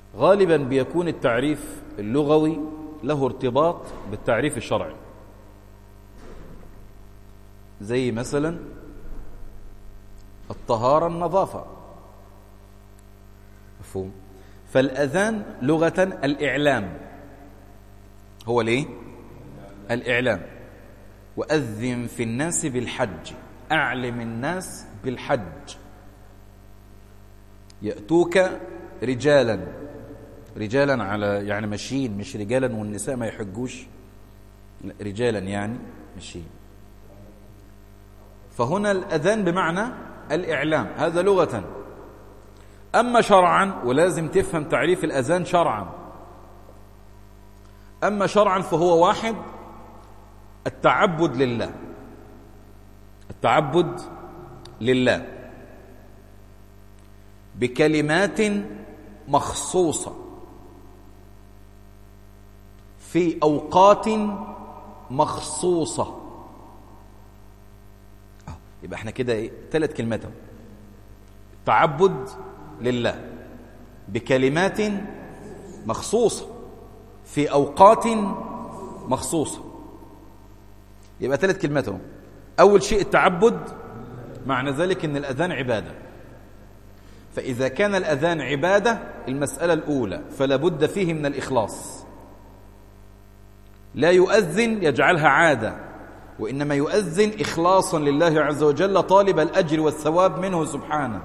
غالبا بيكون التعريف اللغوي له ارتباط بالتعريف الشرعي زي مثلا الطهارة النظافة مفهوم فالأذان لغة الإعلام هو ليه الإعلام وأذن في الناس بالحج أعلم الناس بالحج يأتوك رجالا رجالا على يعني ماشيين مش رجالا والنساء ما يحجوش رجالا يعني ماشيين فهنا الأذان بمعنى الإعلام هذا لغة أما شرعا ولازم تفهم تعريف الأذان شرعا أما شرعا فهو واحد التعبد لله التعبد لله بكلمات مخصوصة في أوقات مخصوصة يبقى احنا كده ايه ثلاث كلمات تعبد لله بكلمات مخصوصة في أوقات مخصوصة يبقى ثلاث كلمات أول شيء التعبد معنى ذلك أن الأذان عبادة فإذا كان الأذان عبادة المسألة الأولى فلا بد فيه من الإخلاص لا يؤذن يجعلها عادة وإنما يؤذن إخلاصا لله عز وجل طالب الأجر والثواب منه سبحانه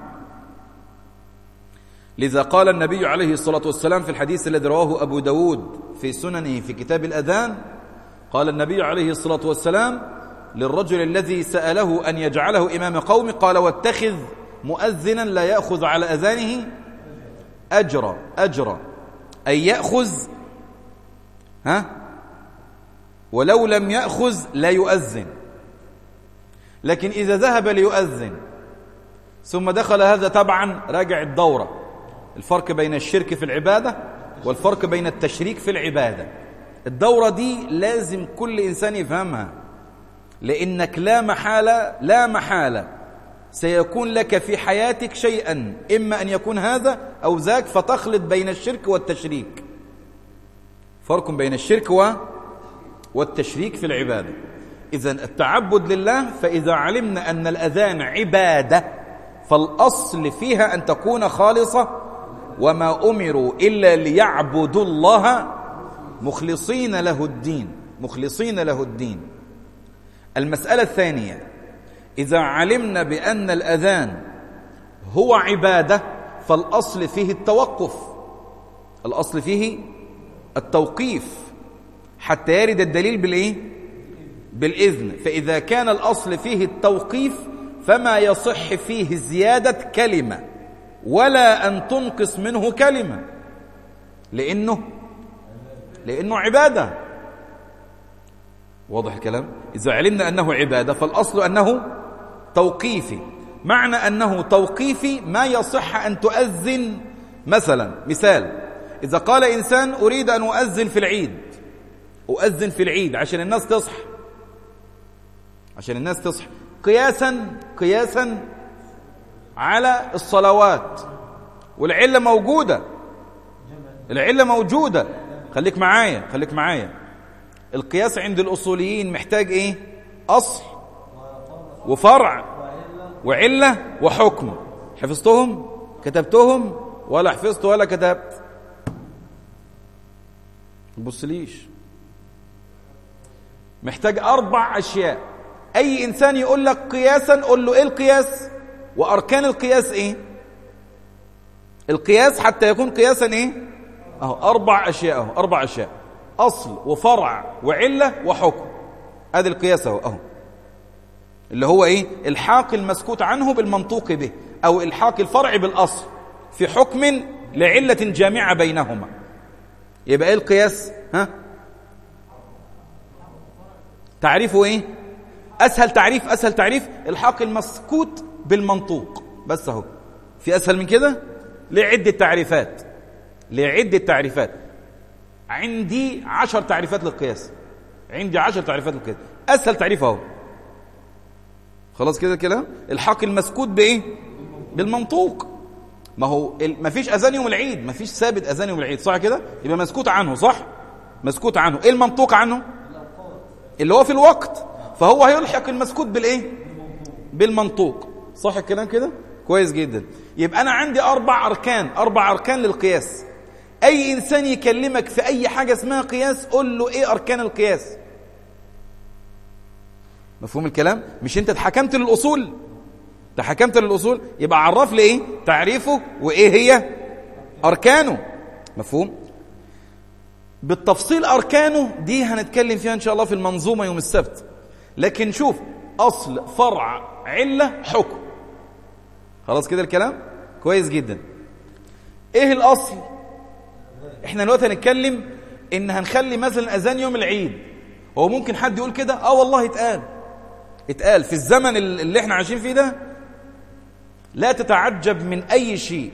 لذا قال النبي عليه الصلاة والسلام في الحديث الذي رواه أبو داود في سننه في كتاب الأذان قال النبي عليه الصلاة والسلام للرجل الذي سأله أن يجعله إمام قوم قال واتخذ مؤذنا لا يأخذ على أذانه أجرا أجرا أي يأخذ ها ولو لم يأخذ لا يؤذن لكن إذا ذهب ليؤذن ثم دخل هذا تبعا راجع الدورة الفرق بين الشرك في العبادة والفرق بين التشريك في العبادة الدورة دي لازم كل إنسان يفهمها لأنك لا محالة لا محالة سيكون لك في حياتك شيئا إما أن يكون هذا أو ذاك فتخلط بين الشرك والتشريك فرق بين الشرك و والتشريك في العبادة إذا التعبد لله فإذا علمنا أن الأذان عبادة فالأصل فيها أن تكون خالصة وما أمروا إلا ليعبدوا الله مخلصين له الدين مخلصين له الدين المسألة الثانية إذا علمنا بأن الأذان هو عبادة فالأصل فيه التوقف الأصل فيه التوقيف حتى يرد الدليل بالإيه؟ بالإذن فإذا كان الأصل فيه التوقيف فما يصح فيه زيادة كلمة ولا أن تنقص منه كلمة لأنه لأنه عبادة واضح الكلام إذا علمنا أنه عبادة فالأصل أنه توقيفي معنى أنه توقيفي ما يصح أن تؤذن مثلا مثال إذا قال إنسان أريد أن أؤذن في العيد أؤذن في العيد عشان الناس تصح عشان الناس تصح قياسا قياسا على الصلوات والعلة موجودة العلة موجودة خليك معايا خليك معايا القياس عند الأصوليين محتاج إيه أصل وفرع وعلة وحكم حفظتهم كتبتهم ولا حفظت ولا كتبت بصليش محتاج أربع أشياء أي إنسان يقول لك قياسا قول له إيه القياس وأركان القياس إيه القياس حتى يكون قياسا إيه أهو أربع أشياء أهو أربع أشياء أصل وفرع وعلة وحكم هذا القياس أهو أهو اللي هو إيه الحاق المسكوت عنه بالمنطوق به أو الحاق الفرع بالأصل في حكم لعلة جامعة بينهما يبقى إيه القياس ها تعريفه إيه أسهل تعريف أسهل تعريف الحاق المسكوت بالمنطوق بس اهو في أسهل من كده ليه عدة تعريفات ليه عدة تعريفات عندي عشر تعريفات للقياس عندي عشر تعريفات للقياس أسهل تعريف اهو خلاص كده كده الحاق المسكوت بإيه بالمنطوق ما هو ما فيش اذان يوم العيد ما فيش ثابت اذان يوم العيد صح كده يبقى مسكوت عنه صح مسكوت عنه ايه المنطوق عنه اللي هو في الوقت فهو هيلحق المسكوت بالايه بالمنطوق صح الكلام كده كويس جدا يبقى انا عندي اربع اركان اربع اركان للقياس اي انسان يكلمك في اي حاجه اسمها قياس قول له ايه اركان القياس مفهوم الكلام مش انت اتحكمت للاصول تحكمت للاصول يبقى عرف لي ايه تعريفه وايه هي اركانه مفهوم بالتفصيل اركانه دي هنتكلم فيها ان شاء الله في المنظومه يوم السبت لكن شوف اصل فرع عله حكم خلاص كده الكلام كويس جدا ايه الاصل احنا دلوقتي هنتكلم ان هنخلي مثلا اذان يوم العيد هو ممكن حد يقول كده اه والله اتقال اتقال في الزمن اللي احنا عايشين فيه ده لا تتعجب من اي شيء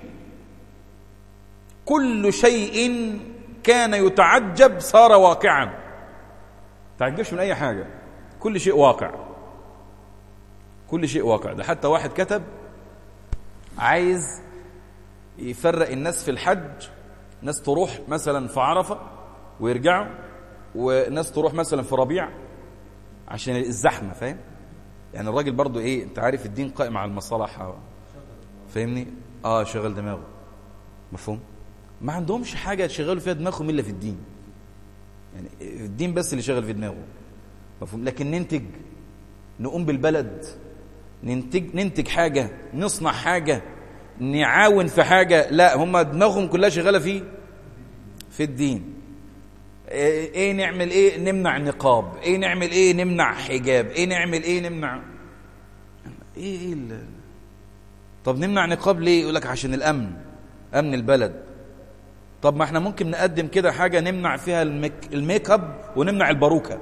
كل شيء كان يتعجب صار واقعا تعجبش من اي حاجه كل شيء واقع كل شيء واقع ده حتى واحد كتب عايز يفرق الناس في الحج ناس تروح مثلا في عرفة ويرجعوا وناس تروح مثلا في ربيع عشان الزحمة فاهم يعني الراجل برضو ايه انت عارف الدين قائم على المصالح فاهمني اه شغل دماغه مفهوم ما عندهمش حاجة يشغلوا فيها دماغهم إلا في الدين يعني الدين بس اللي شغل في دماغه مفهوم لكن ننتج نقوم بالبلد ننتج ننتج حاجة نصنع حاجة نعاون في حاجة لا هم دماغهم كلها شغالة في في الدين ايه, إيه نعمل ايه نمنع نقاب ايه نعمل ايه نمنع حجاب ايه نعمل ايه نمنع ايه ايه ال... طب نمنع نقاب ليه يقول لك عشان الامن امن البلد طب ما احنا ممكن نقدم كده حاجة نمنع فيها الميك, الميك اب ونمنع الباروكة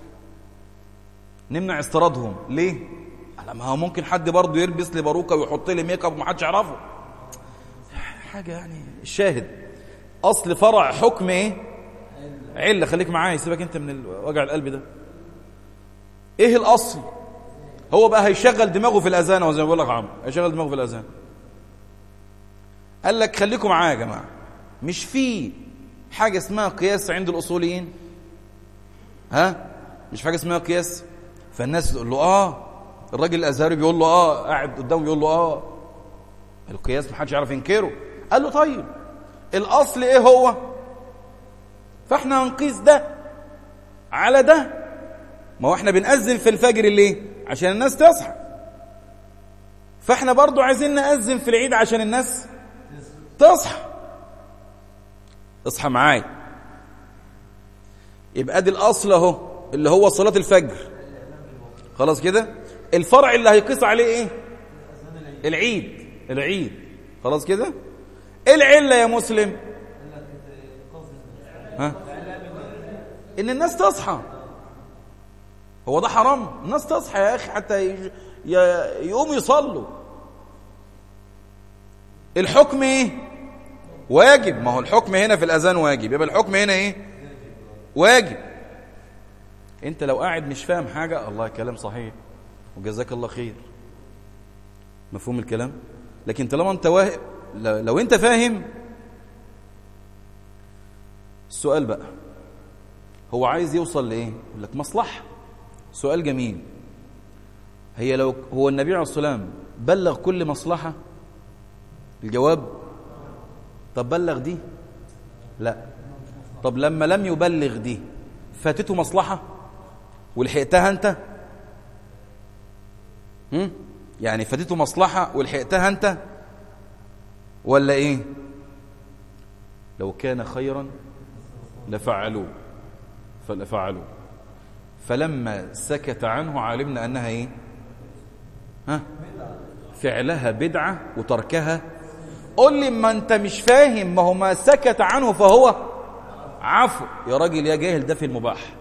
نمنع استيرادهم ليه ما هو ممكن حد برضه يلبس لي باروكه ويحط لي ميك اب ومحدش يعرفه حاجه يعني الشاهد اصل فرع حكم ايه عله خليك معايا سيبك انت من وجع القلب ده ايه الاصل هو بقى هيشغل دماغه في الاذان وزي ما بقول لك عمرو هيشغل دماغه في الاذان قال لك خليكم معايا يا جماعه مش في حاجه اسمها قياس عند الاصوليين ها مش في حاجه اسمها قياس فالناس تقول له اه الراجل الازهري بيقول له اه قاعد قدامه بيقول له اه القياس ما حدش يعرف ينكره قال له طيب الاصل ايه هو فاحنا هنقيس ده على ده ما هو احنا بنأذن في الفجر ليه عشان الناس تصحى فاحنا برضو عايزين نأذن في العيد عشان الناس تصحى اصحى معايا يبقى دي الاصل اهو اللي هو صلاة الفجر خلاص كده الفرع اللي هيقيس عليه ايه العيد العيد خلاص كده ايه العله يا مسلم ها ان الناس تصحى هو ده حرام الناس تصحى يا اخي حتى يقوموا يصلوا الحكم ايه واجب ما هو الحكم هنا في الاذان واجب يبقى الحكم هنا ايه واجب انت لو قاعد مش فاهم حاجه الله كلام صحيح وجزاك الله خير مفهوم الكلام لكن طالما انت واهب لو انت فاهم السؤال بقى هو عايز يوصل لايه يقول لك مصلحه سؤال جميل هي لو هو النبي عليه الصلاه والسلام بلغ كل مصلحه الجواب طب بلغ دي لا طب لما لم يبلغ دي فاتته مصلحه ولحقتها انت هم؟ يعني فاتته مصلحة ولحقتها أنت ولا إيه لو كان خيرا لفعلوه فلفعلوه فلما سكت عنه علمنا أنها إيه ها فعلها بدعة وتركها قول لي ما أنت مش فاهم ما هو ما سكت عنه فهو عفو يا راجل يا جاهل ده في المباح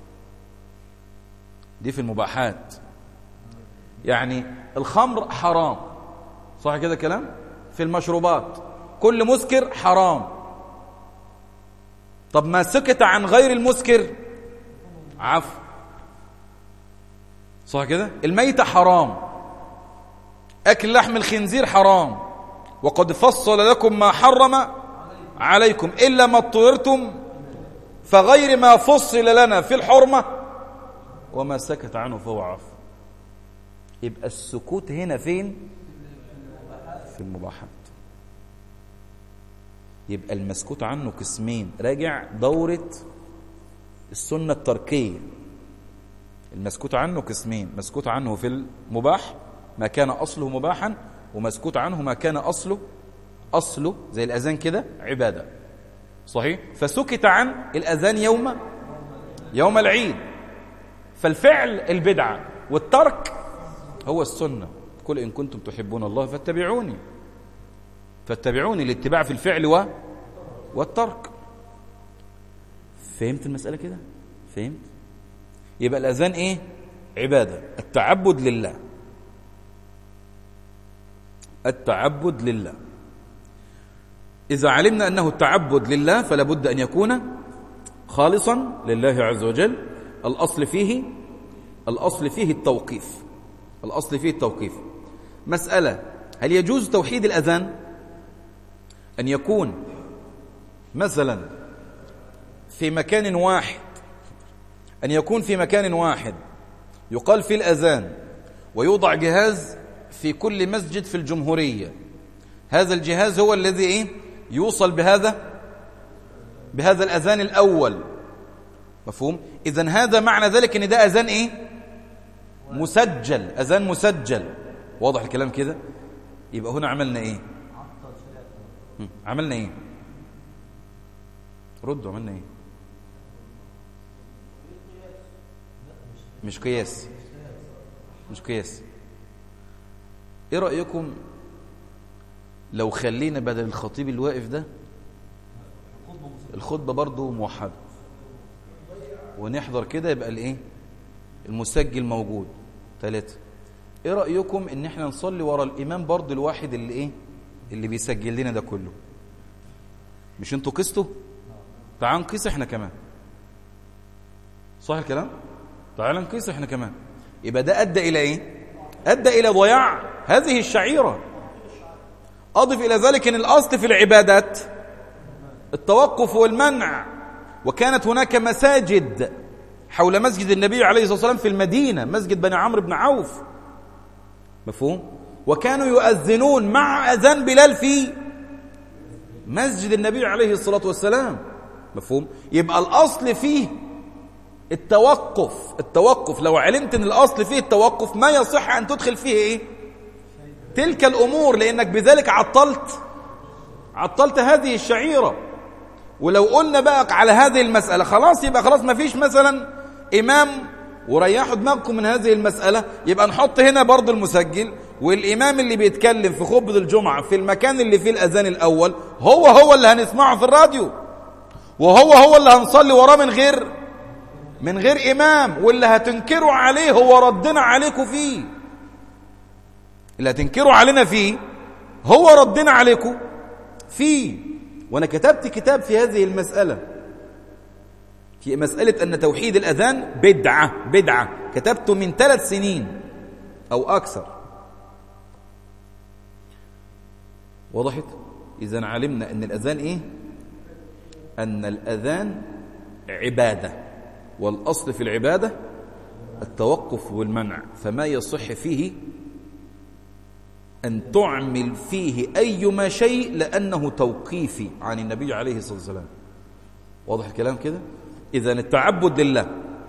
دي في المباحات يعني الخمر حرام صح كده كلام في المشروبات كل مسكر حرام طب ما سكت عن غير المسكر عفو صح كده الميتة حرام أكل لحم الخنزير حرام وقد فصل لكم ما حرم عليكم إلا ما اضطررتم فغير ما فصل لنا في الحرمة وما سكت عنه فهو عفو يبقى السكوت هنا فين في المباحات يبقى المسكوت عنه قسمين راجع دورة السنة التركية المسكوت عنه قسمين مسكوت عنه في المباح ما كان أصله مباحا ومسكوت عنه ما كان أصله أصله زي الأذان كده عبادة صحيح فسكت عن الأذان يوم يوم العيد فالفعل البدعة والترك هو السنة قل إن كنتم تحبون الله فاتبعوني فاتبعوني الاتباع في الفعل و... والترك فهمت المسألة كده فهمت يبقى الأذان إيه عبادة التعبد لله التعبد لله إذا علمنا أنه التعبد لله فلا بد أن يكون خالصا لله عز وجل الأصل فيه الأصل فيه التوقيف الأصل فيه التوقيف مسألة هل يجوز توحيد الأذان أن يكون مثلا في مكان واحد أن يكون في مكان واحد يقال في الأذان ويوضع جهاز في كل مسجد في الجمهورية هذا الجهاز هو الذي إيه؟ يوصل بهذا بهذا الأذان الأول مفهوم إذا هذا معنى ذلك أن ده أذان إيه مسجل أذان مسجل واضح الكلام كده يبقى هنا عملنا إيه عملنا إيه ردوا عملنا إيه مش قياس مش قياس ايه رأيكم لو خلينا بدل الخطيب الواقف ده الخطبة برضو موحدة ونحضر كده يبقى الايه المسجل موجود ثلاثة ايه رأيكم ان احنا نصلي ورا الامام برضو الواحد اللي ايه اللي بيسجل لنا ده كله مش انتوا قستوا تعال نقيس احنا كمان صح الكلام تعال نقيس احنا كمان يبقى ده ادى الى ايه ادى الى ضياع هذه الشعيره اضف الى ذلك ان الاصل في العبادات التوقف والمنع وكانت هناك مساجد حول مسجد النبي عليه الصلاه والسلام في المدينه مسجد بني عمرو بن عوف مفهوم وكانوا يؤذنون مع اذان بلال في مسجد النبي عليه الصلاه والسلام مفهوم يبقى الاصل فيه التوقف التوقف لو علمت ان الاصل فيه التوقف ما يصح ان تدخل فيه ايه تلك الامور لانك بذلك عطلت عطلت هذه الشعيره ولو قلنا بقى على هذه المساله خلاص يبقى خلاص ما فيش مثلا امام وريحوا دماغكم من هذه المساله يبقى نحط هنا برضه المسجل والامام اللي بيتكلم في خطبه الجمعه في المكان اللي فيه الاذان الاول هو هو اللي هنسمعه في الراديو وهو هو اللي هنصلي وراه من غير من غير إمام واللي هتنكروا عليه هو ردنا عليكم فيه اللي هتنكروا علينا فيه هو ردنا عليكم فيه وأنا كتبت كتاب في هذه المسألة في مسألة أن توحيد الأذان بدعة بدعة كتبته من ثلاث سنين أو أكثر وضحت إذا علمنا أن الأذان إيه أن الأذان عبادة والأصل في العبادة التوقف والمنع فما يصح فيه أن تعمل فيه أيما شيء لأنه توقيفي عن النبي عليه الصلاة والسلام واضح الكلام كده إذا التعبد لله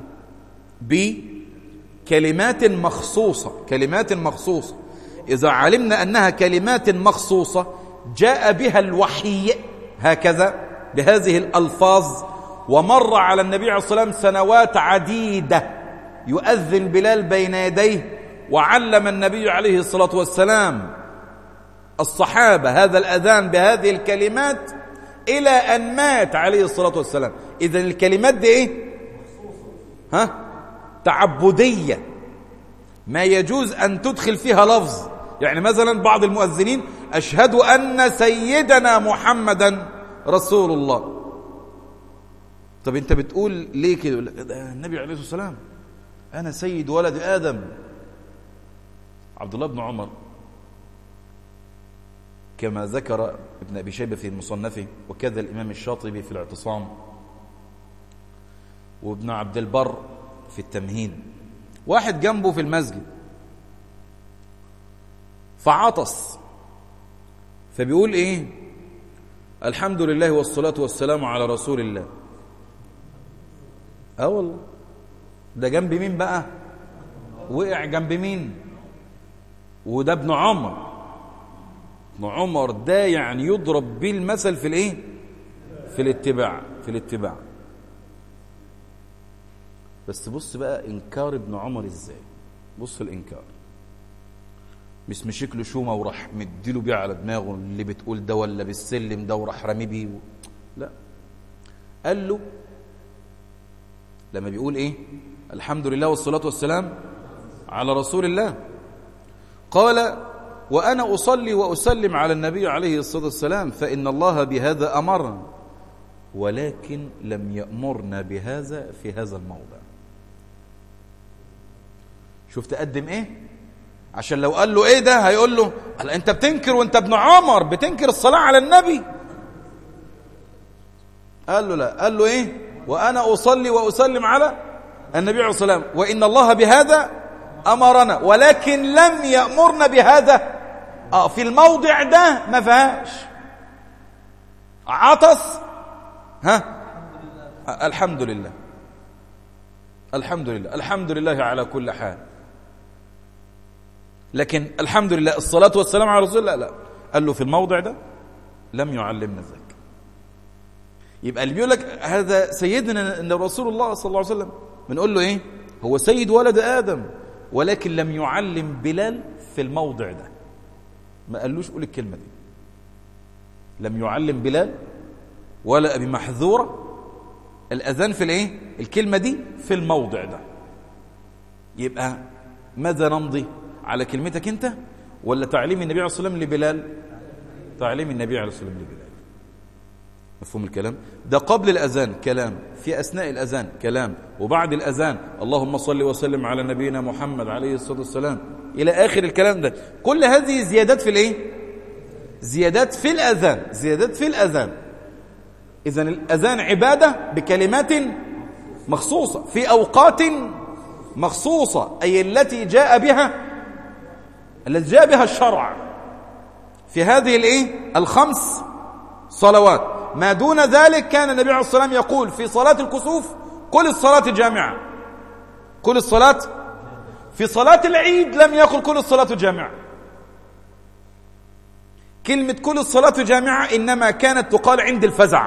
بكلمات مخصوصة كلمات مخصوصة إذا علمنا أنها كلمات مخصوصة جاء بها الوحي هكذا بهذه الألفاظ ومر على النبي عليه الصلاة والسلام سنوات عديدة يؤذن بلال بين يديه وعلم النبي عليه الصلاة والسلام الصحابة هذا الأذان بهذه الكلمات إلى أن مات عليه الصلاة والسلام إذا الكلمات دي إيه؟ ها؟ تعبدية ما يجوز أن تدخل فيها لفظ يعني مثلا بعض المؤذنين أشهد أن سيدنا محمدا رسول الله طب انت بتقول ليه كده النبي عليه الصلاه والسلام انا سيد ولد ادم عبد الله بن عمر كما ذكر ابن أبي شيبة في مصنفه وكذا الإمام الشاطبي في الاعتصام وابن عبد البر في التمهيد واحد جنبه في المسجد فعطس فبيقول ايه الحمد لله والصلاة والسلام على رسول الله اه والله ده جنب مين بقى وقع جنب مين وده ابن عمر ابن عمر ده يعني يضرب بيه المثل في الايه في الاتباع في الاتباع بس بص بقى انكار ابن عمر ازاي بص الانكار مش مشيك له شومه وراح مديله بيه على دماغه اللي بتقول ده ولا بالسلم ده وراح رامي بيه لا قال له لما بيقول ايه الحمد لله والصلاه والسلام على رسول الله قال وانا اصلي واسلم على النبي عليه الصلاه والسلام فان الله بهذا امرنا ولكن لم يامرنا بهذا في هذا الموضع شوف تقدم ايه عشان لو قال له ايه ده هيقول له قال انت بتنكر وانت ابن عمر بتنكر الصلاة على النبي قال له لا قال له ايه وانا اصلي واسلم على النبي عليه الصلاة والسلام وان الله بهذا امرنا ولكن لم يأمرنا بهذا اه في الموضع ده ما فيهاش عطس ها الحمد لله الحمد لله الحمد لله على كل حال لكن الحمد لله الصلاة والسلام على رسول الله لا قال له في الموضع ده لم يعلمنا ذلك يبقى اللي بيقول لك هذا سيدنا ان رسول الله صلى الله عليه وسلم بنقول له ايه هو سيد ولد ادم ولكن لم يعلم بلال في الموضع ده ما قالوش قول الكلمه دي لم يعلم بلال ولا ابي محذوره الاذان في الايه الكلمه دي في الموضع ده يبقى ماذا نمضي على كلمتك انت ولا تعليم النبي عليه الصلاه والسلام لبلال تعليم النبي عليه الصلاه والسلام لبلال مفهوم الكلام ده قبل الاذان كلام في اثناء الاذان كلام وبعد الاذان اللهم صل وسلم على نبينا محمد عليه الصلاه والسلام الى اخر الكلام ده كل هذه زيادات في الايه زيادات في الاذان زيادات في الاذان اذا الاذان عباده بكلمات مخصوصه في اوقات مخصوصه اي التي جاء بها التي جاء بها الشرع في هذه الايه الخمس صلوات ما دون ذلك كان النبي عليه الصلاه والسلام يقول في صلاه الكسوف قل الصلاه جامعه قل الصلاه في صلاه العيد لم يقل كل الصلاه جامعه كلمه كل الصلاه جامعه انما كانت تقال عند الفزع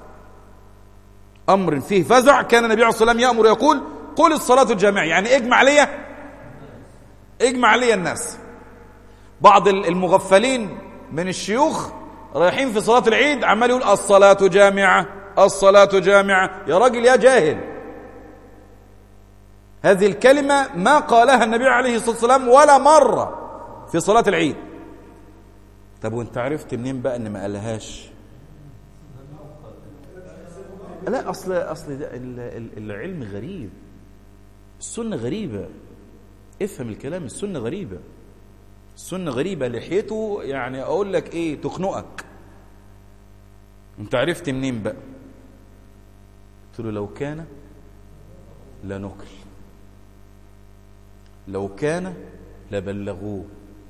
امر فيه فزع كان النبي عليه الصلاه والسلام يامر يقول قل الصلاه جامعه يعني اجمع لي اجمع لي الناس بعض المغفلين من الشيوخ رايحين في صلاة العيد عمال يقول الصلاة جامعة الصلاة جامعة يا راجل يا جاهل هذه الكلمة ما قالها النبي عليه الصلاة والسلام ولا مرة في صلاة العيد طب وانت عرفت منين بقى ان ما قالهاش لا اصل اصل ده العلم غريب السنه غريبه افهم الكلام السنه غريبه السنة غريبة لحيته يعني أقول لك إيه تخنقك أنت عرفت منين بقى قلت له لو كان لنقل لو كان لبلغوه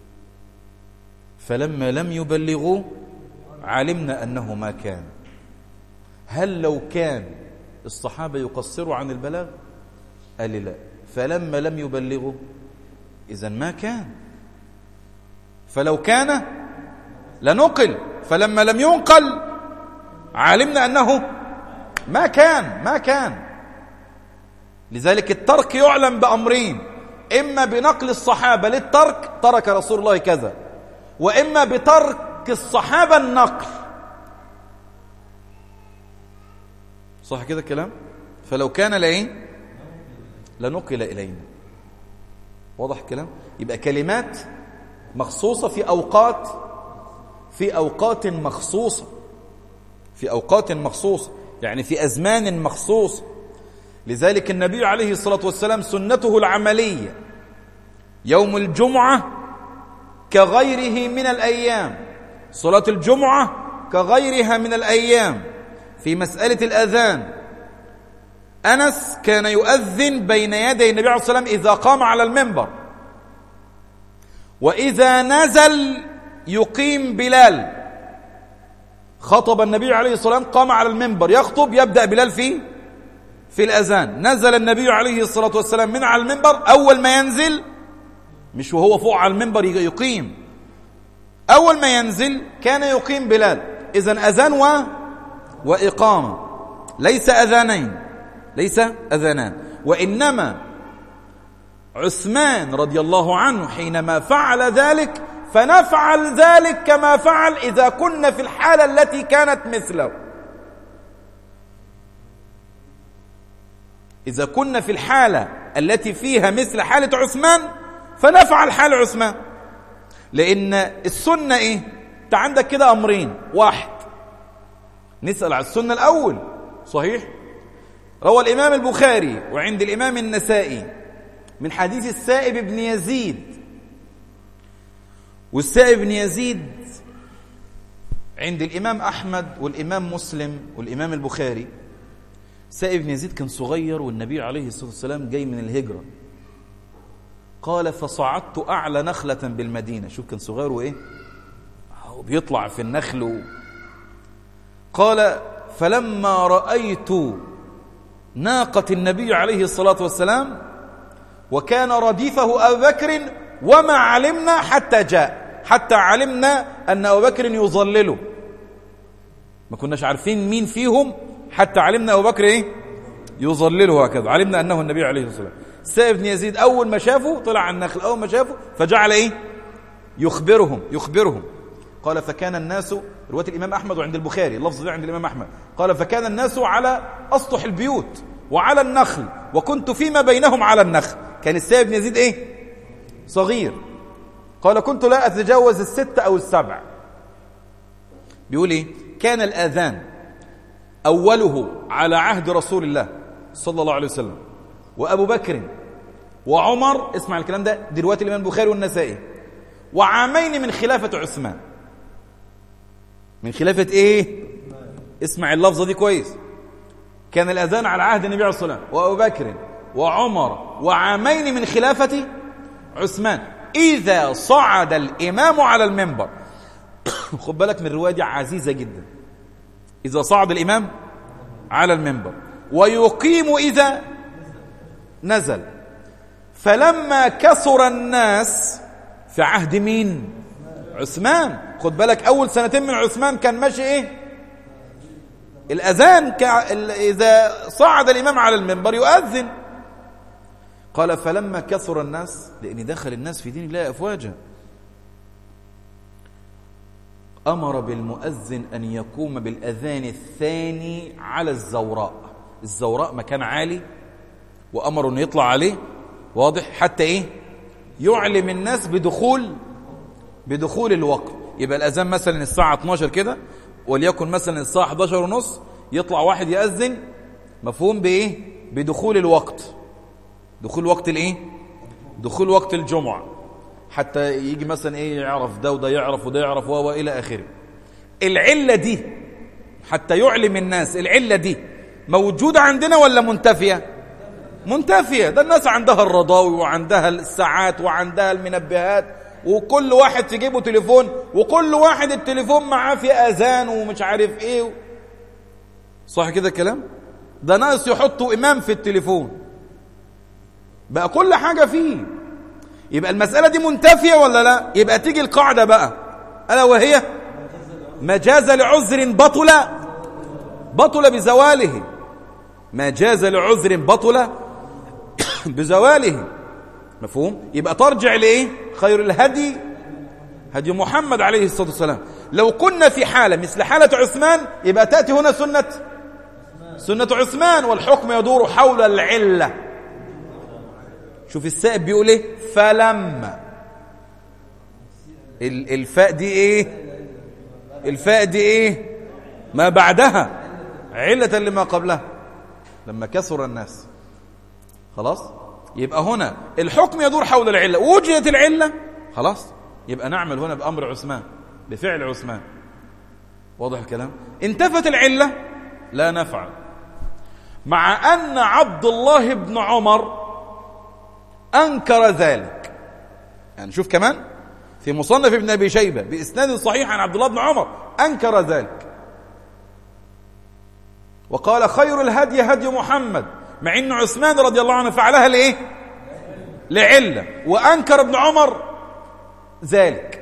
فلما لم يبلغوه علمنا أنه ما كان هل لو كان الصحابة يقصروا عن البلاغ قال لي لا فلما لم يبلغوا إذا ما كان فلو كان لنقل فلما لم ينقل علمنا أنه ما كان ما كان لذلك الترك يعلم بأمرين إما بنقل الصحابة للترك ترك رسول الله كذا وإما بترك الصحابة النقل صح كده الكلام فلو كان لئين لنقل إلينا واضح الكلام يبقى كلمات مخصوصة في أوقات في أوقات مخصوصة في أوقات مخصوصة يعني في أزمان مخصوصة لذلك النبي عليه الصلاة والسلام سنته العملية يوم الجمعة كغيره من الأيام صلاة الجمعة كغيرها من الأيام في مسألة الأذان أنس كان يؤذن بين يدي النبي عليه الصلاة والسلام إذا قام على المنبر وإذا نزل يقيم بلال خطب النبي عليه الصلاة والسلام قام على المنبر يخطب يبدأ بلال في في الأذان نزل النبي عليه الصلاة والسلام من على المنبر أول ما ينزل مش وهو فوق على المنبر يقيم أول ما ينزل كان يقيم بلال إذا أذان و وإقامة ليس أذانين ليس أذانان وإنما عثمان رضي الله عنه حينما فعل ذلك فنفعل ذلك كما فعل إذا كنا في الحالة التي كانت مثله إذا كنا في الحالة التي فيها مثل حالة عثمان فنفعل حال عثمان لأن السنة إيه؟ أنت عندك كده أمرين واحد نسأل على السنة الأول صحيح؟ روى الإمام البخاري وعند الإمام النسائي من حديث السائب بن يزيد والسائب بن يزيد عند الإمام أحمد والإمام مسلم والإمام البخاري سائب بن يزيد كان صغير والنبي عليه الصلاة والسلام جاي من الهجرة قال فصعدت أعلى نخلة بالمدينة شوف كان صغير وإيه بيطلع في النخل و... قال فلما رأيت ناقة النبي عليه الصلاة والسلام وكان رديفه أبو بكر وما علمنا حتى جاء حتى علمنا أن أبو بكر يظلله ما كناش عارفين مين فيهم حتى علمنا أبو بكر إيه يظلله هكذا علمنا أنه النبي عليه الصلاة والسلام سائب بن يزيد أول ما شافه طلع على النخل أول ما شافه فجعل إيه يخبرهم يخبرهم قال فكان الناس رواية الإمام أحمد وعند البخاري اللفظ ده عند الإمام أحمد قال فكان الناس على أسطح البيوت وعلى النخل وكنت فيما بينهم على النخل كان السائب بن يزيد إيه صغير قال كنت لا أتجاوز الست أو السبع بيقول إيه كان الآذان أوله على عهد رسول الله صلى الله عليه وسلم وأبو بكر وعمر اسمع الكلام ده دي رواية الإمام البخاري والنسائي وعامين من خلافة عثمان من خلافة إيه اسمع اللفظة دي كويس كان الأذان على عهد النبي عليه الصلاة والسلام وأبو بكر وعمر وعامين من خلافة عثمان إذا صعد الإمام على المنبر خد بالك من الرواية دي عزيزة جدا إذا صعد الإمام على المنبر ويقيم إذا نزل فلما كثر الناس في عهد مين عثمان خد بالك أول سنتين من عثمان كان ماشي إيه الأذان إذا صعد الإمام على المنبر يؤذن قال فلما كثر الناس لأن دخل الناس في دين الله أفواجا أمر بالمؤذن أن يقوم بالأذان الثاني على الزوراء الزوراء مكان عالي وأمر أن يطلع عليه واضح حتى إيه يعلم الناس بدخول بدخول الوقت يبقى الأذان مثلا الساعة 12 كده وليكن مثلا الساعة 11 ونص يطلع واحد يأذن مفهوم بإيه بدخول الوقت دخول وقت الايه دخول وقت الجمعة حتى يجي مثلا ايه يعرف ده وده يعرف وده يعرف والى اخره العلة دي حتى يعلم الناس العلة دي موجودة عندنا ولا منتفية منتفية ده الناس عندها الرضاوي وعندها الساعات وعندها المنبهات وكل واحد في جيبه تليفون وكل واحد التليفون معاه في اذان ومش عارف ايه صح كده الكلام ده ناس يحطوا امام في التليفون بقى كل حاجة فيه يبقى المسألة دي منتفية ولا لا يبقى تيجي القاعدة بقى ألا وهي ما جاز لعذر بطل بطل بزواله ما جاز لعذر بطل بزواله مفهوم يبقى ترجع لإيه خير الهدي هدي محمد عليه الصلاة والسلام لو كنا في حالة مثل حالة عثمان يبقى تأتي هنا سنة سنة عثمان والحكم يدور حول العلة شوف السائب بيقول ايه فلما الفاء دي ايه الفاء دي ايه ما بعدها علة لما قبلها لما كثر الناس خلاص يبقى هنا الحكم يدور حول العلة وجدت العلة خلاص يبقى نعمل هنا بأمر عثمان بفعل عثمان واضح الكلام انتفت العلة لا نفعل مع أن عبد الله بن عمر أنكر ذلك يعني شوف كمان في مصنف ابن أبي شيبة بإسناد صحيح عن عبد الله بن عمر أنكر ذلك وقال خير الهدي هدي محمد مع أن عثمان رضي الله عنه فعلها لإيه لعلة وأنكر ابن عمر ذلك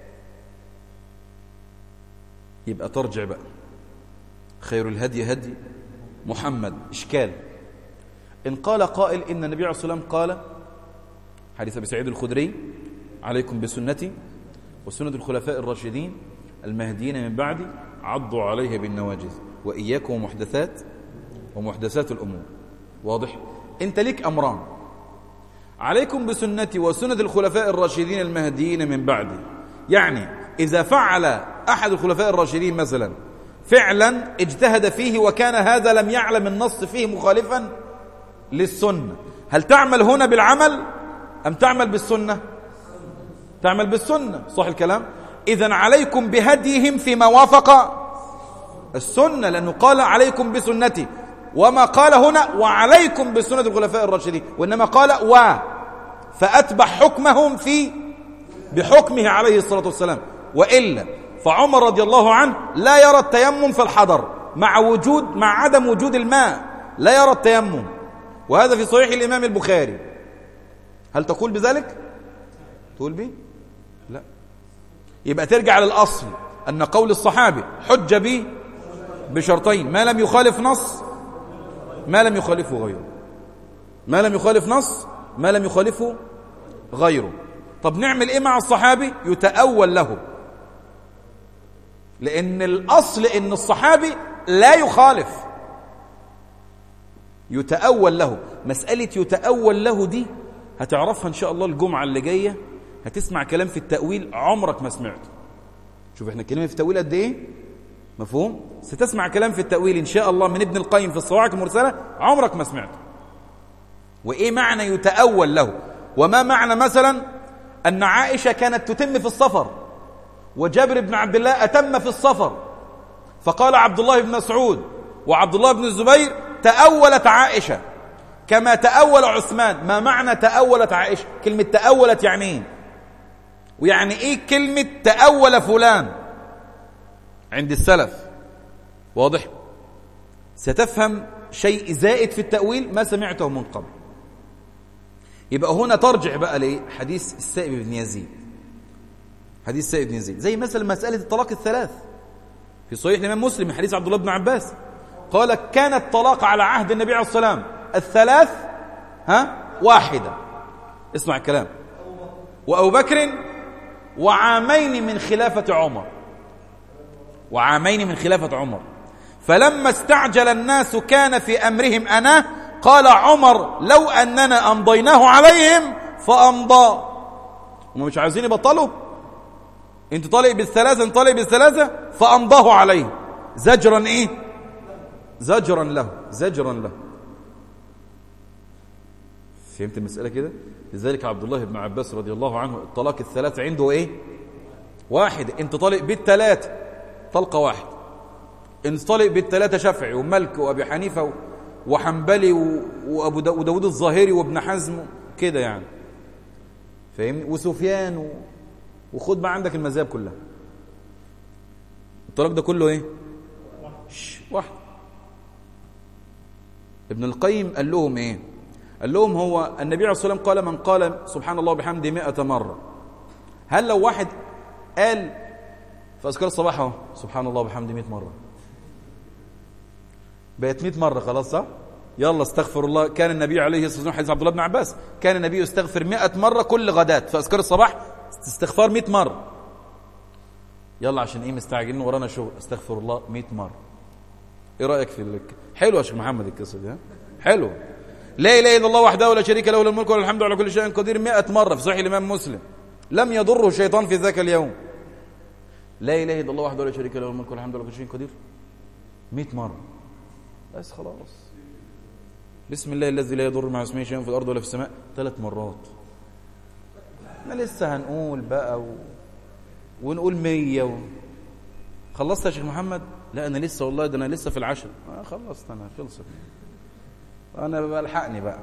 يبقى ترجع بقى خير الهدي هدي محمد إشكال إن قال قائل إن النبي عليه الصلاة والسلام قال حديث أبي سعيد الخدري عليكم بسنتي وسنة الخلفاء الراشدين المهديين من بعدي عضوا عليها بالنواجذ وإياكم ومحدثات ومحدثات الأمور واضح أنت ليك أمران عليكم بسنتي وسنة الخلفاء الراشدين المهديين من بعدي يعني إذا فعل أحد الخلفاء الراشدين مثلا فعلا اجتهد فيه وكان هذا لم يعلم النص فيه مخالفا للسنة هل تعمل هنا بالعمل أم تعمل بالسنة تعمل بالسنة صح الكلام إذا عليكم بهديهم فيما وافق السنة لأنه قال عليكم بسنتي وما قال هنا وعليكم بسنة الخلفاء الراشدين وإنما قال و فأتبع حكمهم في بحكمه عليه الصلاة والسلام وإلا فعمر رضي الله عنه لا يرى التيمم في الحضر مع وجود مع عدم وجود الماء لا يرى التيمم وهذا في صحيح الإمام البخاري هل تقول بذلك تقول به لا يبقى ترجع للأصل أن قول الصحابي حج به بشرطين ما لم يخالف نص ما لم يخالفه غيره ما لم يخالف نص ما لم يخالفه غيره طب نعمل ايه مع الصحابي يتأول له لأن الأصل إن الصحابي لا يخالف يتأول له مسألة يتأول له دي هتعرفها إن شاء الله الجمعة اللي جاية هتسمع كلام في التأويل عمرك ما سمعته شوف احنا الكلمة في التأويل قد ايه مفهوم ستسمع كلام في التأويل إن شاء الله من ابن القيم في الصواعق المرسلة عمرك ما سمعته وإيه معنى يتأول له وما معنى مثلا أن عائشة كانت تتم في السفر وجابر بن عبد الله أتم في السفر فقال عبد الله بن مسعود وعبد الله بن الزبير تأولت عائشة كما تأول عثمان ما معنى تأولت عائشة كلمة تأولت يعني ايه ويعني ايه كلمة تأول فلان عند السلف واضح ستفهم شيء زائد في التأويل ما سمعته من قبل يبقى هنا ترجع بقى لحديث السائب بن يزيد حديث السائب بن يزيد زي مثلا مسألة الطلاق الثلاث في صحيح الإمام مسلم حديث عبد الله بن عباس قال كان الطلاق على عهد النبي عليه الصلاة والسلام الثلاث ها واحدة اسمع الكلام وأبو بكر وعامين من خلافة عمر وعامين من خلافة عمر فلما استعجل الناس كان في أمرهم أنا قال عمر لو أننا أمضيناه عليهم فأمضى هم مش عايزين يبطلوا انت طالق بالثلاثة انت طالق بالثلاثة فأمضاه عليه زجرا ايه زجرا له زجرا له فهمت المسألة كده لذلك عبد الله بن عباس رضي الله عنه الطلاق الثلاثة عنده ايه واحد انت طالق بالثلاثة طلقة واحد انت طالق بالثلاثة شافعي وملك وابي حنيفة وحنبلي وابو داود الظاهري وابن حزم كده يعني فاهمني وسفيان و... وخد بقى عندك المذاهب كلها الطلاق ده كله ايه واحد ابن القيم قال لهم ايه قال لهم هو النبي عليه الصلاه والسلام قال من قال سبحان الله وبحمده 100 مره هل لو واحد قال في اذكار الصباح اهو سبحان الله وبحمده 100 مره بقت 100 مره خلاص صح يلا استغفر الله كان النبي عليه الصلاه والسلام حديث عبد الله بن عباس كان النبي يستغفر 100 مره كل غداة في اذكار الصباح استغفار 100 مره يلا عشان ايه مستعجلين ورانا شغل استغفر الله 100 مره ايه رايك في الك... حلو يا شيخ محمد القصه دي ها حلو لا اله الا الله وحده ولا شريك له له الملك وله الحمد على كل شيء قدير 100 مره في صحيح الامام مسلم لم يضره شيطان في ذاك اليوم لا اله الا الله وحده ولا شريك له له الملك والحمد على كل شيء قدير 100 مره بس خلاص بسم الله الذي لا يضر مع اسمه شيء في الارض ولا في السماء ثلاث مرات احنا لسه هنقول بقى و... ونقول مية و... خلصت يا شيخ محمد لا أنا لسه والله ده أنا لسه في العشر آه خلصت أنا خلصت أنا بلحقني بقى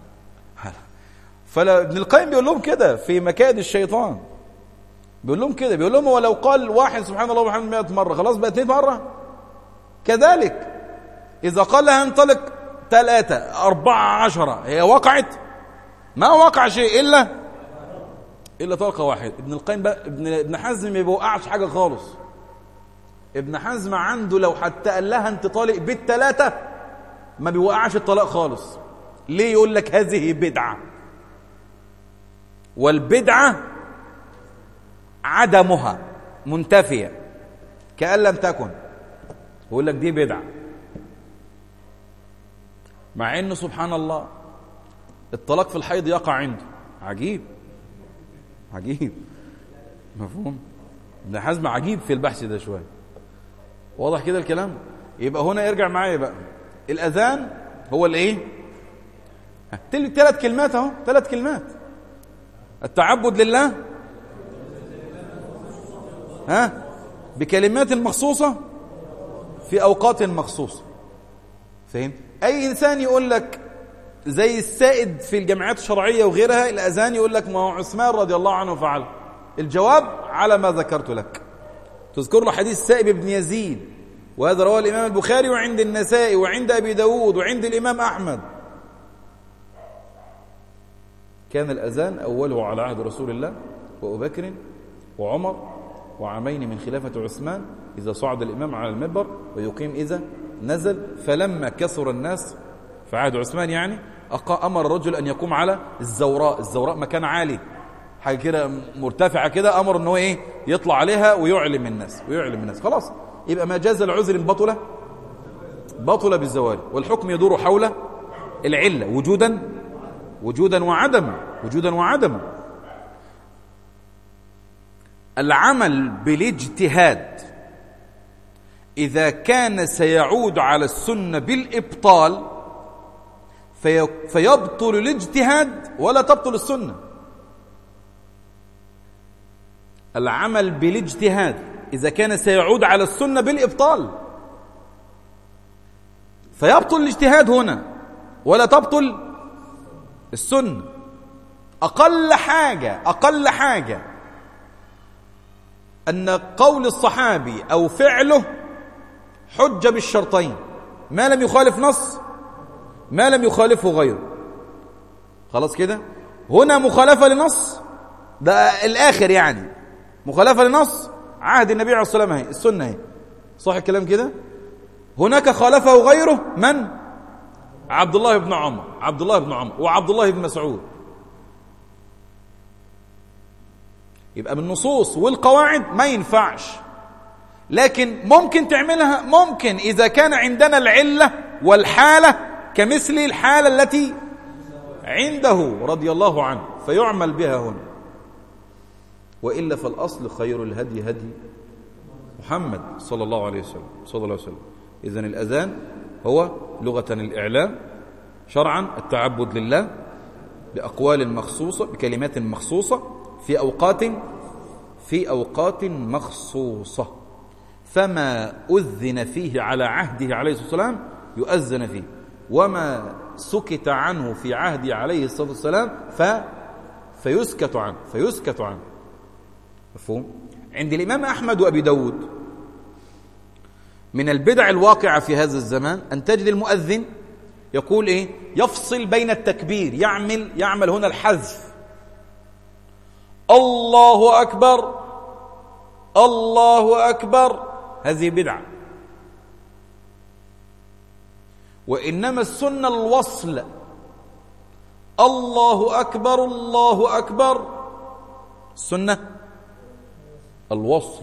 فابن القيم بيقول لهم كده في مكائد الشيطان بيقول لهم كده بيقول لهم ولو قال واحد سبحان الله وبحمده 100 مرة خلاص بقت 100 مرة كذلك إذا قال لها انطلق ثلاثة أربعة عشرة هي وقعت ما وقع شيء إلا إلا طلقة واحد ابن القيم بقى ابن ابن حزم ما بيوقعش حاجة خالص ابن حزم عنده لو حتى قال لها انت طالق بالثلاثة ما بيوقعش الطلاق خالص ليه يقول لك هذه بدعة والبدعة عدمها منتفية كأن لم تكن يقول لك دي بدعة مع انه سبحان الله الطلاق في الحيض يقع عنده عجيب عجيب مفهوم ابن حزم عجيب في البحث ده شويه واضح كده الكلام يبقى هنا ارجع معايا بقى الاذان هو الايه ثلاث كلمات اهو ثلاث كلمات التعبد لله ها بكلمات مخصوصة في أوقات مخصوصة فهم أي إنسان يقول لك زي السائد في الجامعات الشرعية وغيرها الأذان يقول لك ما هو عثمان رضي الله عنه فعل الجواب على ما ذكرت لك تذكر له حديث سائب بن يزيد وهذا رواه الإمام البخاري وعند النسائي وعند أبي داود وعند الإمام أحمد كان الأذان أوله على عهد رسول الله وأبو بكر وعمر وعامين من خلافة عثمان إذا صعد الإمام على المنبر ويقيم إذا نزل فلما كثر الناس في عهد عثمان يعني أمر الرجل أن يقوم على الزوراء الزوراء مكان عالي حاجة كده مرتفعة كده أمر أنه إيه يطلع عليها ويعلم الناس ويعلم الناس خلاص يبقى ما جاز العذر بطلة بطل بالزوال والحكم يدور حول العلة وجودا وجودا وعدما وجودا وعدما العمل بالاجتهاد إذا كان سيعود على السنة بالإبطال في فيبطل الاجتهاد ولا تبطل السنة العمل بالاجتهاد إذا كان سيعود على السنة بالإبطال فيبطل الاجتهاد هنا ولا تبطل السنة أقل حاجة أقل حاجة أن قول الصحابي أو فعله حجة بالشرطين ما لم يخالف نص ما لم يخالفه غيره خلاص كده هنا مخالفة لنص ده الآخر يعني مخالفة لنص عهد النبي عليه الصلاة والسلام السنة هي صح الكلام كده هناك خالفه غيره من عبد الله بن عمر عبد الله بن عمر وعبد الله بن مسعود يبقى بالنصوص والقواعد ما ينفعش لكن ممكن تعملها ممكن إذا كان عندنا العلة والحالة كمثل الحالة التي عنده رضي الله عنه فيعمل بها هنا وإلا فالأصل خير الهدي هدي محمد صلى الله عليه وسلم صلى الله عليه وسلم إذن الأذان هو لغة الإعلام شرعا التعبد لله بأقوال مخصوصة بكلمات مخصوصة في أوقات في أوقات مخصوصة فما أذن فيه على عهده عليه الصلاة والسلام يؤذن فيه وما سكت عنه في عهده عليه الصلاة والسلام ف فيسكت عنه فيسكت عنه مفهوم عند الإمام أحمد وأبي داود من البدع الواقعة في هذا الزمان أن تجد المؤذن يقول إيه يفصل بين التكبير يعمل يعمل هنا الحذف الله أكبر الله أكبر هذه بدعة وإنما السنة الوصل الله أكبر الله أكبر السنة الوصل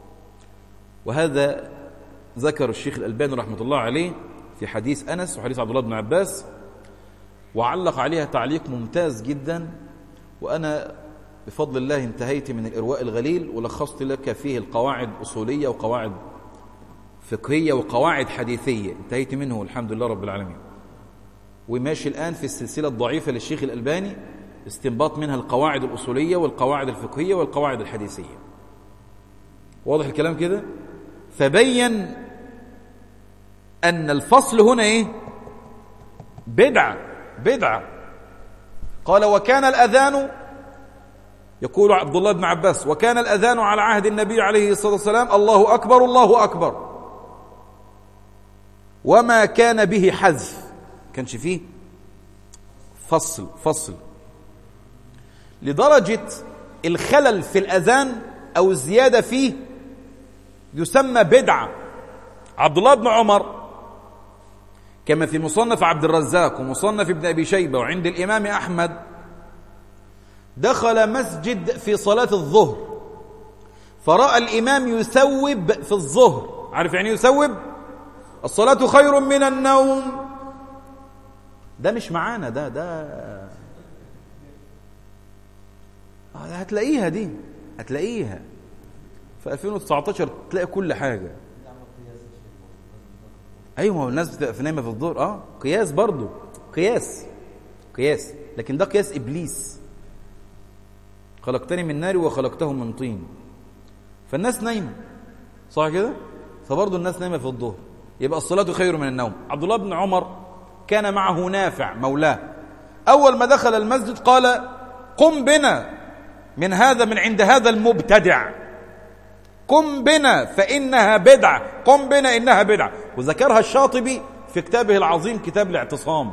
وهذا ذكر الشيخ الألباني رحمة الله عليه في حديث أنس وحديث عبد الله بن عباس وعلق عليها تعليق ممتاز جدا وأنا بفضل الله انتهيت من الإرواء الغليل ولخصت لك فيه القواعد أصولية وقواعد فقهية وقواعد حديثية انتهيت منه الحمد لله رب العالمين وماشي الآن في السلسلة الضعيفة للشيخ الألباني استنباط منها القواعد الأصولية والقواعد الفقهية والقواعد الحديثية واضح الكلام كده فبين أن الفصل هنا إيه بدعة بدعة قال وكان الأذان يقول عبد الله بن عباس وكان الأذان على عهد النبي عليه الصلاة والسلام الله أكبر الله أكبر وما كان به حذف كانش فيه فصل فصل لدرجة الخلل في الأذان أو الزيادة فيه يسمى بدعة عبد الله بن عمر كما في مصنف عبد الرزاق ومصنف ابن أبي شيبة وعند الإمام أحمد دخل مسجد في صلاة الظهر فرأى الإمام يثوب في الظهر عارف يعني يثوب الصلاة خير من النوم ده مش معانا ده ده آه، هتلاقيها دي هتلاقيها في 2019 تلاقي كل حاجة ايوه ما هو الناس بتبقى في نايمه في الظهر اه قياس برضو قياس قياس لكن ده قياس ابليس خلقتني من نار وخلقته من طين فالناس نايمه صح كده فبرضه الناس نايمه في الظهر يبقى الصلاه خير من النوم عبد الله بن عمر كان معه نافع مولاه اول ما دخل المسجد قال قم بنا من هذا من عند هذا المبتدع قم بنا فإنها بدعة قم بنا إنها بدعة وذكرها الشاطبي في كتابه العظيم كتاب الاعتصام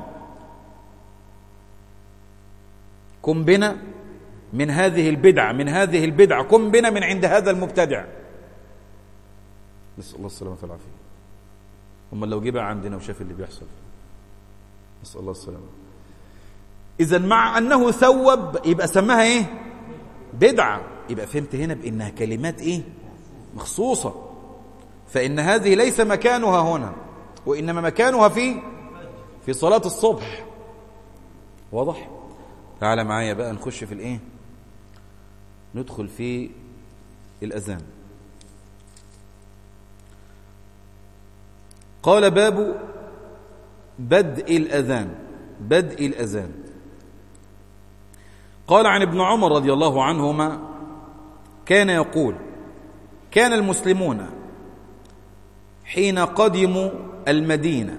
قم بنا من هذه البدعة من هذه البدعة قم بنا من عند هذا المبتدع نسأل الله السلامة والعافية هم لو جه عندنا وشاف اللي بيحصل نسأل الله السلامة إذا مع أنه ثوب يبقى سماها إيه بدعة يبقى فهمت هنا بأنها كلمات إيه مخصوصة فإن هذه ليس مكانها هنا وإنما مكانها في في صلاة الصبح واضح تعال معايا بقى نخش في الإيه ندخل في الأذان قال باب بدء الأذان بدء الأذان قال عن ابن عمر رضي الله عنهما كان يقول كان المسلمون حين قدموا المدينة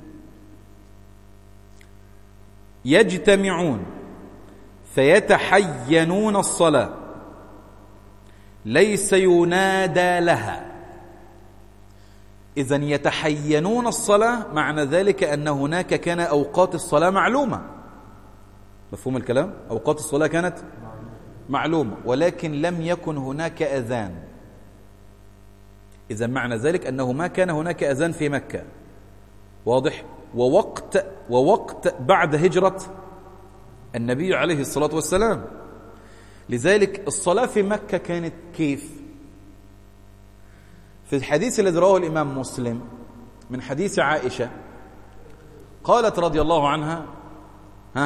يجتمعون فيتحينون الصلاة ليس ينادى لها إذا يتحينون الصلاة معنى ذلك أن هناك كان أوقات الصلاة معلومة مفهوم الكلام؟ أوقات الصلاة كانت معلومة ولكن لم يكن هناك أذان إذا معنى ذلك أنه ما كان هناك أذان في مكة واضح ووقت ووقت بعد هجرة النبي عليه الصلاة والسلام لذلك الصلاة في مكة كانت كيف في الحديث الذي رواه الإمام مسلم من حديث عائشة قالت رضي الله عنها ها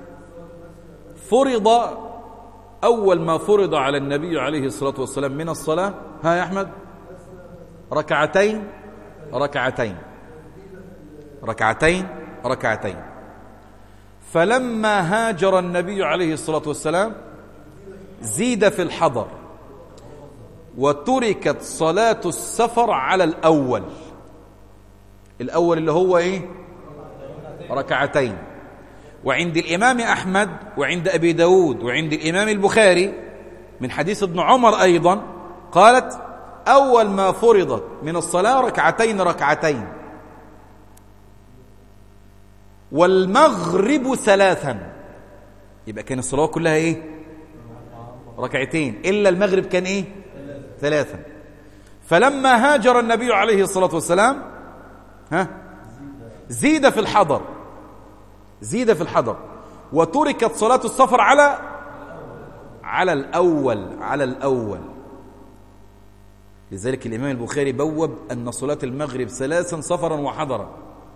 فرض أول ما فرض على النبي عليه الصلاة والسلام من الصلاة ها يا أحمد ركعتين ركعتين ركعتين ركعتين فلما هاجر النبي عليه الصلاة والسلام زيد في الحضر وتركت صلاة السفر على الأول الأول اللي هو إيه ركعتين وعند الإمام أحمد وعند أبي داود وعند الإمام البخاري من حديث ابن عمر أيضا قالت أول ما فرضت من الصلاة ركعتين ركعتين والمغرب ثلاثا يبقى كان الصلاة كلها إيه ركعتين إلا المغرب كان إيه ثلاثا فلما هاجر النبي عليه الصلاة والسلام ها زيد في الحضر زيد في الحضر وتركت صلاة السفر على على الأول على الأول لذلك الإمام البخاري بوب أن صلاة المغرب ثلاثا سفرا وحضرا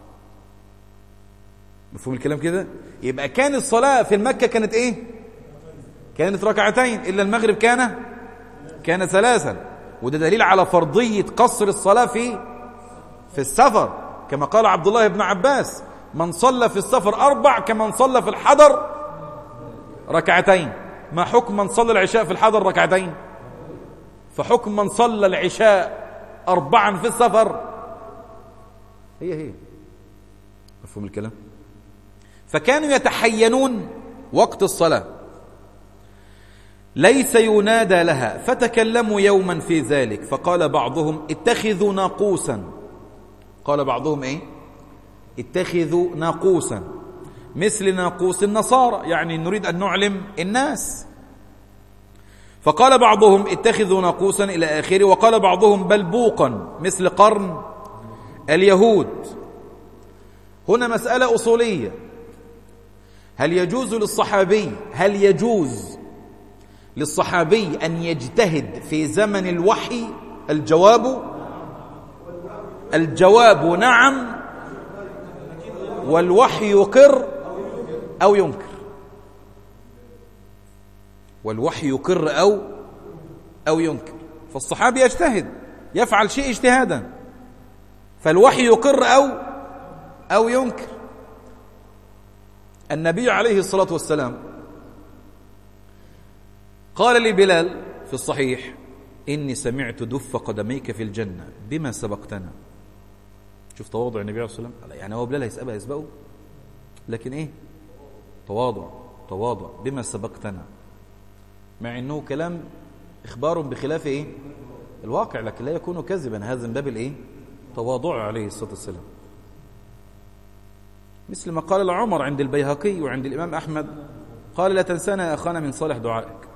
مفهوم الكلام كده يبقى كان الصلاة في المكة كانت إيه كانت ركعتين إلا المغرب كان كان ثلاثا وده دليل على فرضية قصر الصلاة في في السفر كما قال عبد الله بن عباس من صلى في السفر أربع كمن صلى في الحضر ركعتين ما حكم من صلى العشاء في الحضر ركعتين فحكم من صلى العشاء أربعا في السفر هي هي مفهوم الكلام فكانوا يتحينون وقت الصلاة ليس ينادى لها فتكلموا يوما في ذلك فقال بعضهم اتخذوا ناقوسا قال بعضهم ايه اتخذوا ناقوسا مثل ناقوس النصارى يعني نريد أن نعلم الناس فقال بعضهم اتخذوا ناقوسا إلى آخره وقال بعضهم بل بوقا مثل قرن اليهود هنا مسألة أصولية هل يجوز للصحابي هل يجوز للصحابي أن يجتهد في زمن الوحي الجواب الجواب نعم والوحي يقر أو ينكر والوحي يقر أو أو ينكر فالصحابي يجتهد يفعل شيء اجتهادا فالوحي يقر أو أو ينكر النبي عليه الصلاة والسلام قال لبلال في الصحيح إني سمعت دف قدميك في الجنة بما سبقتنا شوف تواضع النبي عليه الصلاة والسلام يعني هو بلال هيسبقه هيسبقه لكن إيه تواضع تواضع بما سبقتنا مع أنه كلام إخبار بخلاف إيه الواقع لكن لا يكون كذبا هذا من باب الإيه تواضع عليه الصلاة والسلام مثل ما قال العمر عند البيهقي وعند الإمام أحمد قال لا تنسانا يا أخانا من صالح دعائك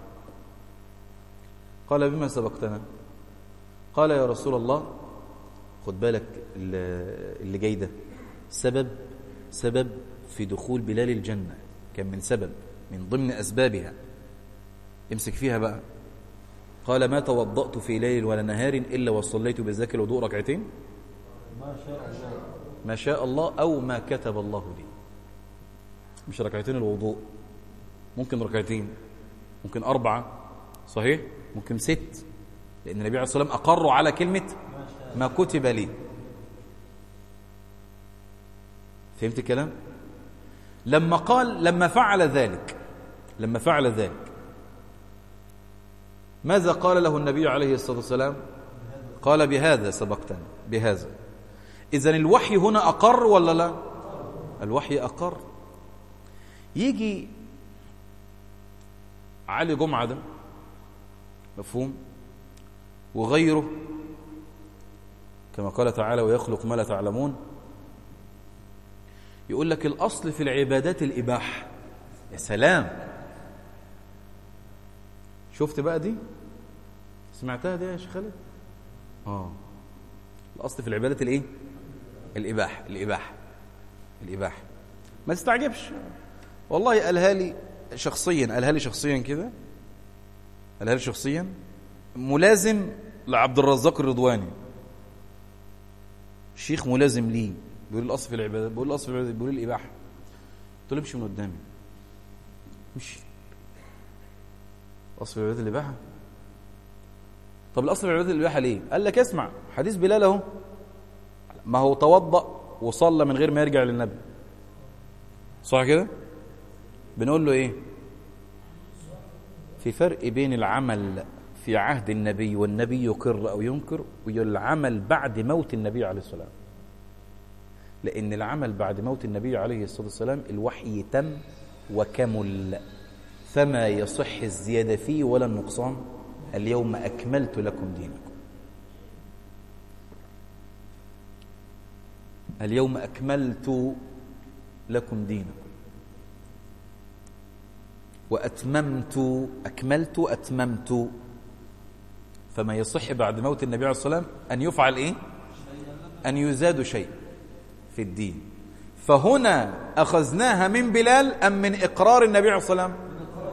قال بما سبقتنا قال يا رسول الله خد بالك اللي جاي ده سبب سبب في دخول بلال الجنة كان من سبب من ضمن أسبابها امسك فيها بقى قال ما توضأت في ليل ولا نهار إلا وصليت بذاك الوضوء ركعتين ما شاء الله ما شاء الله أو ما كتب الله لي مش ركعتين الوضوء ممكن ركعتين ممكن أربعة صحيح ممكن ست لأن النبي عليه الصلاة والسلام أقروا على كلمة ما كتب لي فهمت الكلام لما قال لما فعل ذلك لما فعل ذلك ماذا قال له النبي عليه الصلاة والسلام قال بهذا سبقتني بهذا إذا الوحي هنا أقر ولا لا الوحي أقر يجي علي جمعة ده مفهوم وغيره كما قال تعالى ويخلق ما لا تعلمون يقول لك الأصل في العبادات الإباحة يا سلام شفت بقى دي سمعتها دي يا شيخ خالد اه الأصل في العبادات الإيه الإباحة الإباحة الإباحة ما تستعجبش والله قالها لي شخصيا قالها لي شخصيا كده قالها لي شخصيا ملازم لعبد الرزاق الرضواني شيخ ملازم ليه بيقول الاصل في العباده بيقول الاصل في العباده بيقول الاباحه قلت له امشي من قدامي امشي الاصل في العباده الاباحه طب الاصل في العباده الاباحه ليه قال لك اسمع حديث بلال اهو ما هو توضأ وصلى من غير ما يرجع للنبي صح كده بنقول له ايه في فرق بين العمل في عهد النبي والنبي يقر او ينكر والعمل بعد موت النبي عليه الصلاه والسلام لأن العمل بعد موت النبي عليه الصلاة والسلام الوحي تم وكمل فما يصح الزيادة فيه ولا النقصان اليوم أكملت لكم دينكم اليوم أكملت لكم دينكم وأتممت أكملت أتممت فما يصح بعد موت النبي عليه الصلاة والسلام أن يفعل إيه أن يزاد شيء في الدين فهنا أخذناها من بلال أم من إقرار النبي عليه الصلاة والسلام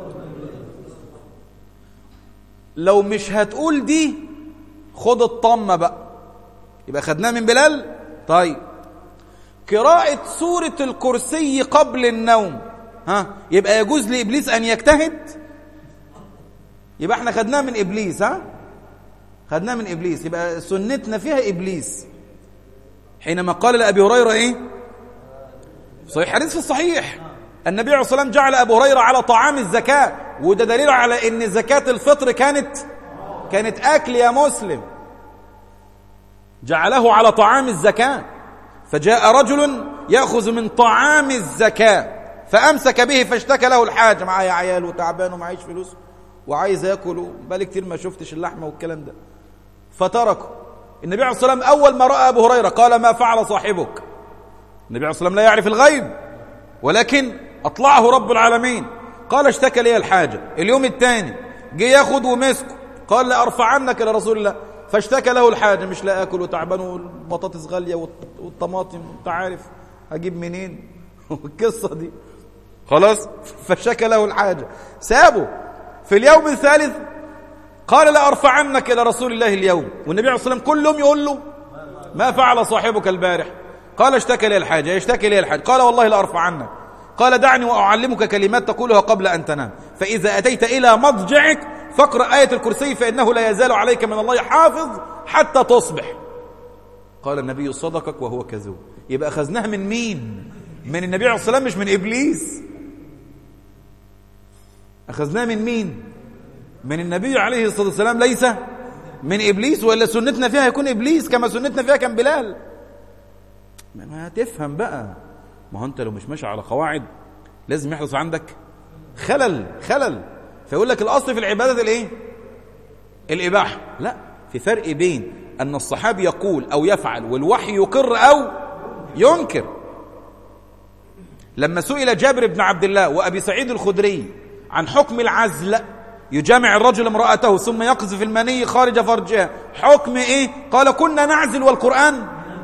لو مش هتقول دي خد الطمة بقى يبقى خدناها من بلال طيب قراءة سورة الكرسي قبل النوم ها يبقى يجوز لإبليس أن يجتهد يبقى احنا خدناها من إبليس ها خدناها من إبليس يبقى سنتنا فيها إبليس حينما قال لأبي هريرة إيه صحيح حديث في الصحيح النبي عليه الصلاة والسلام جعل أبو هريرة على طعام الزكاة وده دليل على أن زكاة الفطر كانت كانت أكل يا مسلم جعله على طعام الزكاة فجاء رجل يأخذ من طعام الزكاة فأمسك به فاشتكى له الحاج معايا عيال وتعبان ومعيش فلوس وعايز ياكل بقالي كتير ما شفتش اللحمة والكلام ده فتركه النبي عليه الصلاة والسلام أول ما رأى أبو هريرة قال ما فعل صاحبك النبي عليه الصلاة والسلام لا يعرف الغيب ولكن أطلعه رب العالمين قال اشتكى لي الحاجة اليوم الثاني جه ياخد ومسكه قال لأرفعنك لرسول الله فاشتكى له الحاجة مش لا أكل وتعبان والبطاطس غالية والطماطم انت عارف هجيب منين والقصة دي خلاص فاشتكى له الحاجة سابه في اليوم الثالث قال لأرفعنك إلى رسول الله اليوم والنبي عليه الصلاة والسلام كل يوم يقول له ما فعل صاحبك البارح قال اشتكى لي الحاجة يشتكي لي الحاجة قال والله لأرفعنك قال دعني وأعلمك كلمات تقولها قبل أن تنام فإذا أتيت إلى مضجعك فاقرأ آية الكرسي فإنه لا يزال عليك من الله حافظ حتى تصبح قال النبي صدقك وهو كذوب يبقى أخذناها من مين من النبي عليه الصلاة والسلام مش من إبليس أخذناها من مين من النبي عليه الصلاة والسلام ليس من إبليس وإلا سنتنا فيها يكون إبليس كما سنتنا فيها كان بلال ما تفهم بقى ما هو أنت لو مش ماشي على قواعد لازم يحدث عندك خلل خلل فيقول لك الأصل في العبادة الإيه الإباحة لا في فرق بين أن الصحابي يقول أو يفعل والوحي يقر أو ينكر لما سئل جابر بن عبد الله وأبي سعيد الخدري عن حكم العزل يجامع الرجل امرأته ثم يقذف المني خارج فرجها حكم ايه قال كنا نعزل والقرآن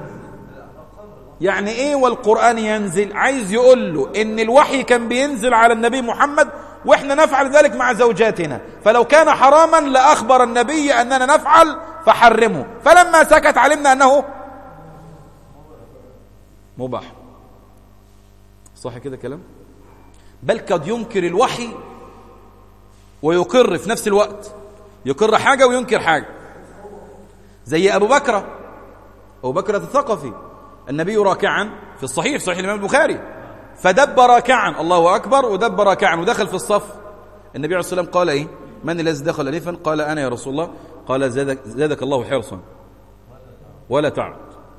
يعني ايه والقرآن ينزل عايز يقول له ان الوحي كان بينزل على النبي محمد واحنا نفعل ذلك مع زوجاتنا فلو كان حراما لأخبر النبي أننا نفعل فحرمه فلما سكت علمنا أنه مباح صح كده كلام بل قد ينكر الوحي ويقر في نفس الوقت يقر حاجة وينكر حاجة زي أبو بكر أبو بكر الثقفي النبي راكعا في الصحيح صحيح الإمام البخاري فدب راكعا الله أكبر ودب راكعا ودخل في الصف النبي عليه الصلاة والسلام قال إيه من الذي دخل أنفا قال أنا يا رسول الله قال زادك, زادك الله حرصا ولا تعد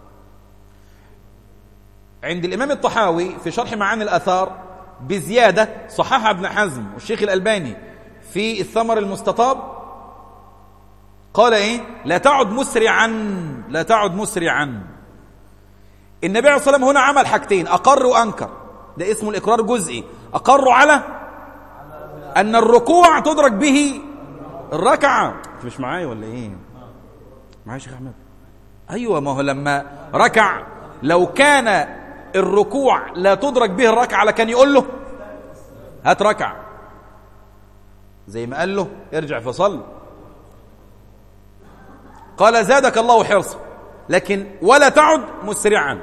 عند الإمام الطحاوي في شرح معاني الأثار بزيادة صححها ابن حزم والشيخ الألباني في الثمر المستطاب قال ايه لا تعد مسرعا لا تعد مسرعا النبي عليه الصلاه والسلام هنا عمل حاجتين اقر وانكر ده اسمه الاقرار جزئي اقر على ان الركوع تدرك به الركعه انت مش معايا ولا ايه معايا شيخ احمد ايوه ما هو لما ركع لو كان الركوع لا تدرك به الركعه لكان يقول له هات ركعه زي ما قال له ارجع فصل قال زادك الله حرصا لكن ولا تعد مسرعا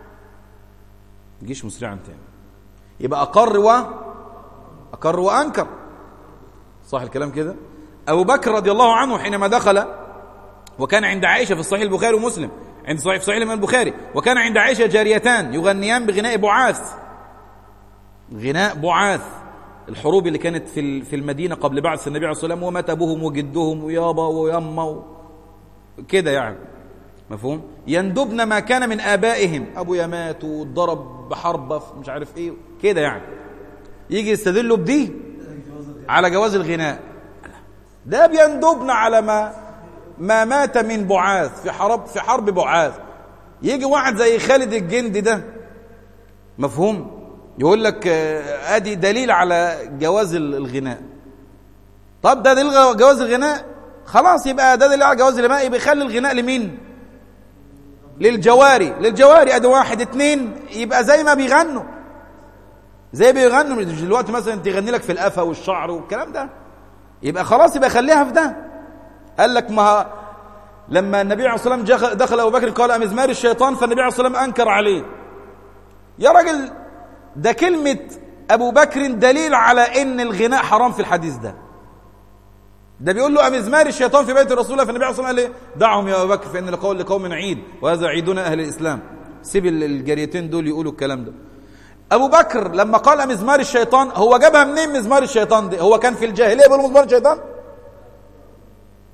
تجيش مسرعا تاني يبقى أقر و أقر وأنكر صح الكلام كده أبو بكر رضي الله عنه حينما دخل وكان عند عائشة في الصحيح البخاري ومسلم عند صحيح في صحيح الإمام البخاري وكان عند عائشة جاريتان يغنيان بغناء بعاث غناء بعاث الحروب اللي كانت في في المدينه قبل بعث النبي عليه الصلاه والسلام ومات ابوهم وجدهم ويابا ويما كده يعني مفهوم يندبن ما كان من ابائهم ابويا مات واتضرب بحربه مش عارف ايه كده يعني يجي يستدلوا بدي على جواز الغناء ده بيندبن على ما ما مات من بعاث في حرب في حرب بعاث يجي واحد زي خالد الجندي ده مفهوم يقول لك ادي دليل على جواز الغناء طب ده دليل جواز الغناء خلاص يبقى ده دليل على جواز الغناء يبقى يخلي الغناء لمين للجواري للجواري ادي واحد اتنين يبقى زي ما بيغنوا زي بيغنوا دلوقتي مثلا تغني لك في القفا والشعر والكلام ده يبقى خلاص يبقى خليها في ده قال لك ما لما النبي عليه الصلاه والسلام دخل ابو بكر قال امزمار الشيطان فالنبي عليه الصلاه والسلام انكر عليه يا راجل ده كلمة أبو بكر دليل على إن الغناء حرام في الحديث ده ده بيقول له أمزمار الشيطان في بيت الرسول فالنبي عليه الصلاة والسلام قال ايه دعهم يا أبو بكر فإن لقول لقوم عيد وهذا عيدنا أهل الإسلام سيب الجريتين دول يقولوا الكلام ده أبو بكر لما قال مزمار الشيطان هو جابها منين مزمار الشيطان دي هو كان في الجاهلية بيقول مزمار الشيطان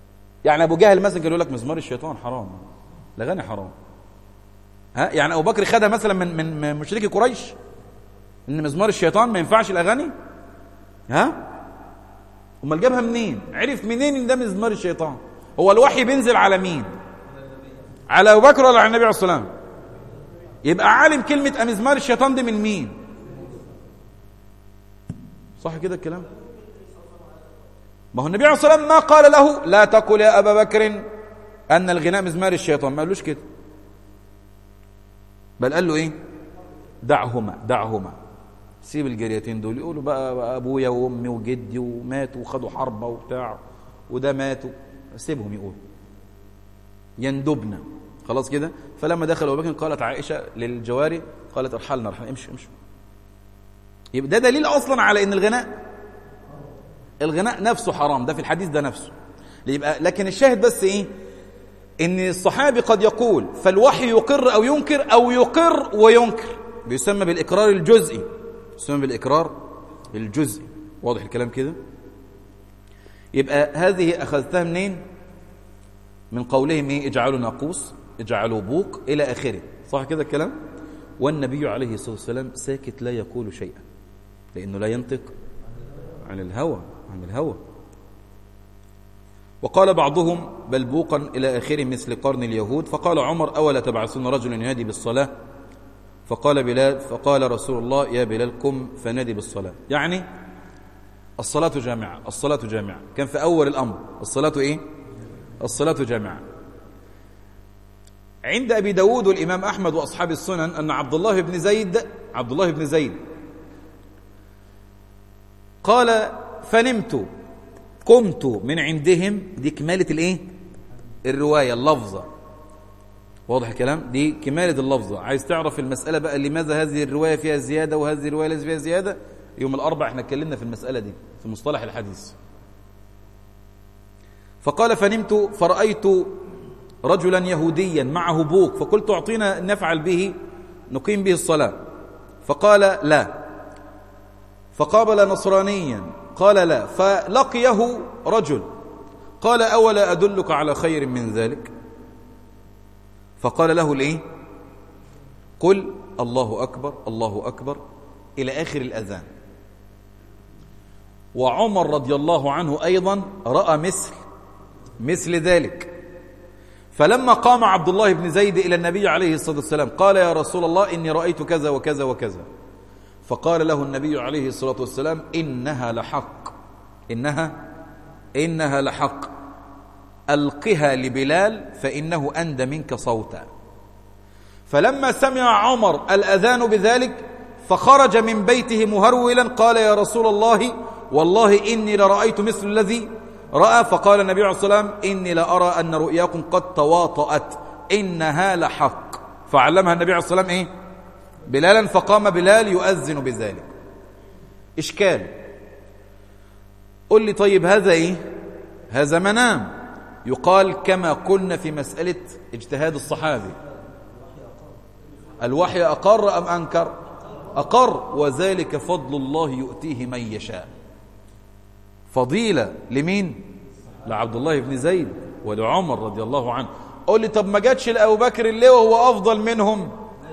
يعني ابو جهل مثلا كان يقول لك مزمار الشيطان حرام الاغاني حرام ها يعني ابو بكر خدها مثلا من من من مشركي قريش ان مزمار الشيطان ما ينفعش الاغاني ها امال جابها منين عرف منين ان ده مزمار الشيطان هو الوحي بينزل على مين على ابو بكر ولا على النبي عليه الصلاه والسلام يبقى عالم كلمه امزمار الشيطان دي من مين صح كده الكلام ما هو النبي عليه الصلاه والسلام ما قال له لا تقل يا ابا بكر ان الغناء مزمار الشيطان ما قالوش كده بل قال له ايه دعهما دعهما سيب الجريتين دول يقولوا بقى, بقى ابويا وامي وجدي وماتوا وخدوا حربه وبتاع وده ماتوا سيبهم يقولوا يندبنا خلاص كده فلما دخل ابو بكر قالت عائشه للجواري قالت ارحلنا ارحلنا امشي امشي يبقى ده دليل اصلا على ان الغناء الغناء نفسه حرام ده في الحديث ده نفسه يبقى لكن الشاهد بس ايه ان الصحابي قد يقول فالوحي يقر او ينكر او يقر وينكر بيسمى بالاقرار الجزئي يسمى بالاقرار الجزئي واضح الكلام كده يبقى هذه اخذتها منين من قولهم ايه اجعلوا ناقوس اجعلوا بوق الى اخره صح كده الكلام والنبي عليه الصلاه والسلام ساكت لا يقول شيئا لانه لا ينطق عن الهوى عن الهوى وقال بعضهم بل بوقا إلى آخره مثل قرن اليهود فقال عمر أولا تبعثون رجل ينادي بالصلاة فقال بلال فقال رسول الله يا بلال قم فنادي بالصلاة يعني الصلاة جامعة الصلاة جامعة كان في أول الأمر الصلاة إيه الصلاة جامعة عند أبي داود والإمام أحمد وأصحاب السنن أن عبد الله بن زيد عبد الله بن زيد قال فنمت قمت من عندهم دي كمالة الايه الرواية اللفظة واضح الكلام دي كمالة اللفظة عايز تعرف المسألة بقى لماذا هذه الرواية فيها زيادة وهذه الرواية ليس فيها زيادة يوم الأربع احنا اتكلمنا في المسألة دي في مصطلح الحديث فقال فنمت فرأيت رجلا يهوديا معه بوق فقلت أعطينا نفعل به نقيم به الصلاة فقال لا فقابل نصرانيا قال لا فلقيه رجل قال أولا أدلك على خير من ذلك فقال له الايه قل الله أكبر الله أكبر إلى آخر الأذان وعمر رضي الله عنه أيضا رأى مثل مثل ذلك فلما قام عبد الله بن زيد إلى النبي عليه الصلاة والسلام قال يا رسول الله إني رأيت كذا وكذا وكذا فقال له النبي عليه الصلاة والسلام إنها لحق إنها إنها لحق ألقها لبلال فإنه أندى منك صوتا فلما سمع عمر الأذان بذلك فخرج من بيته مهرولا قال يا رسول الله والله إني لرأيت مثل الذي رأى فقال النبي عليه الصلاة والسلام إني لأرى أن رؤياكم قد تواطأت إنها لحق فعلمها النبي عليه الصلاة والسلام إيه بلالا فقام بلال يؤذن بذلك إشكال قل لي طيب هذا إيه هذا منام يقال كما قلنا في مسألة اجتهاد الصحابي الوحي أقر أم أنكر أقر وذلك فضل الله يؤتيه من يشاء فضيلة لمين لعبد الله بن زيد ولعمر رضي الله عنه قول لي طب ما جاتش لأبو بكر اللي وهو أفضل منهم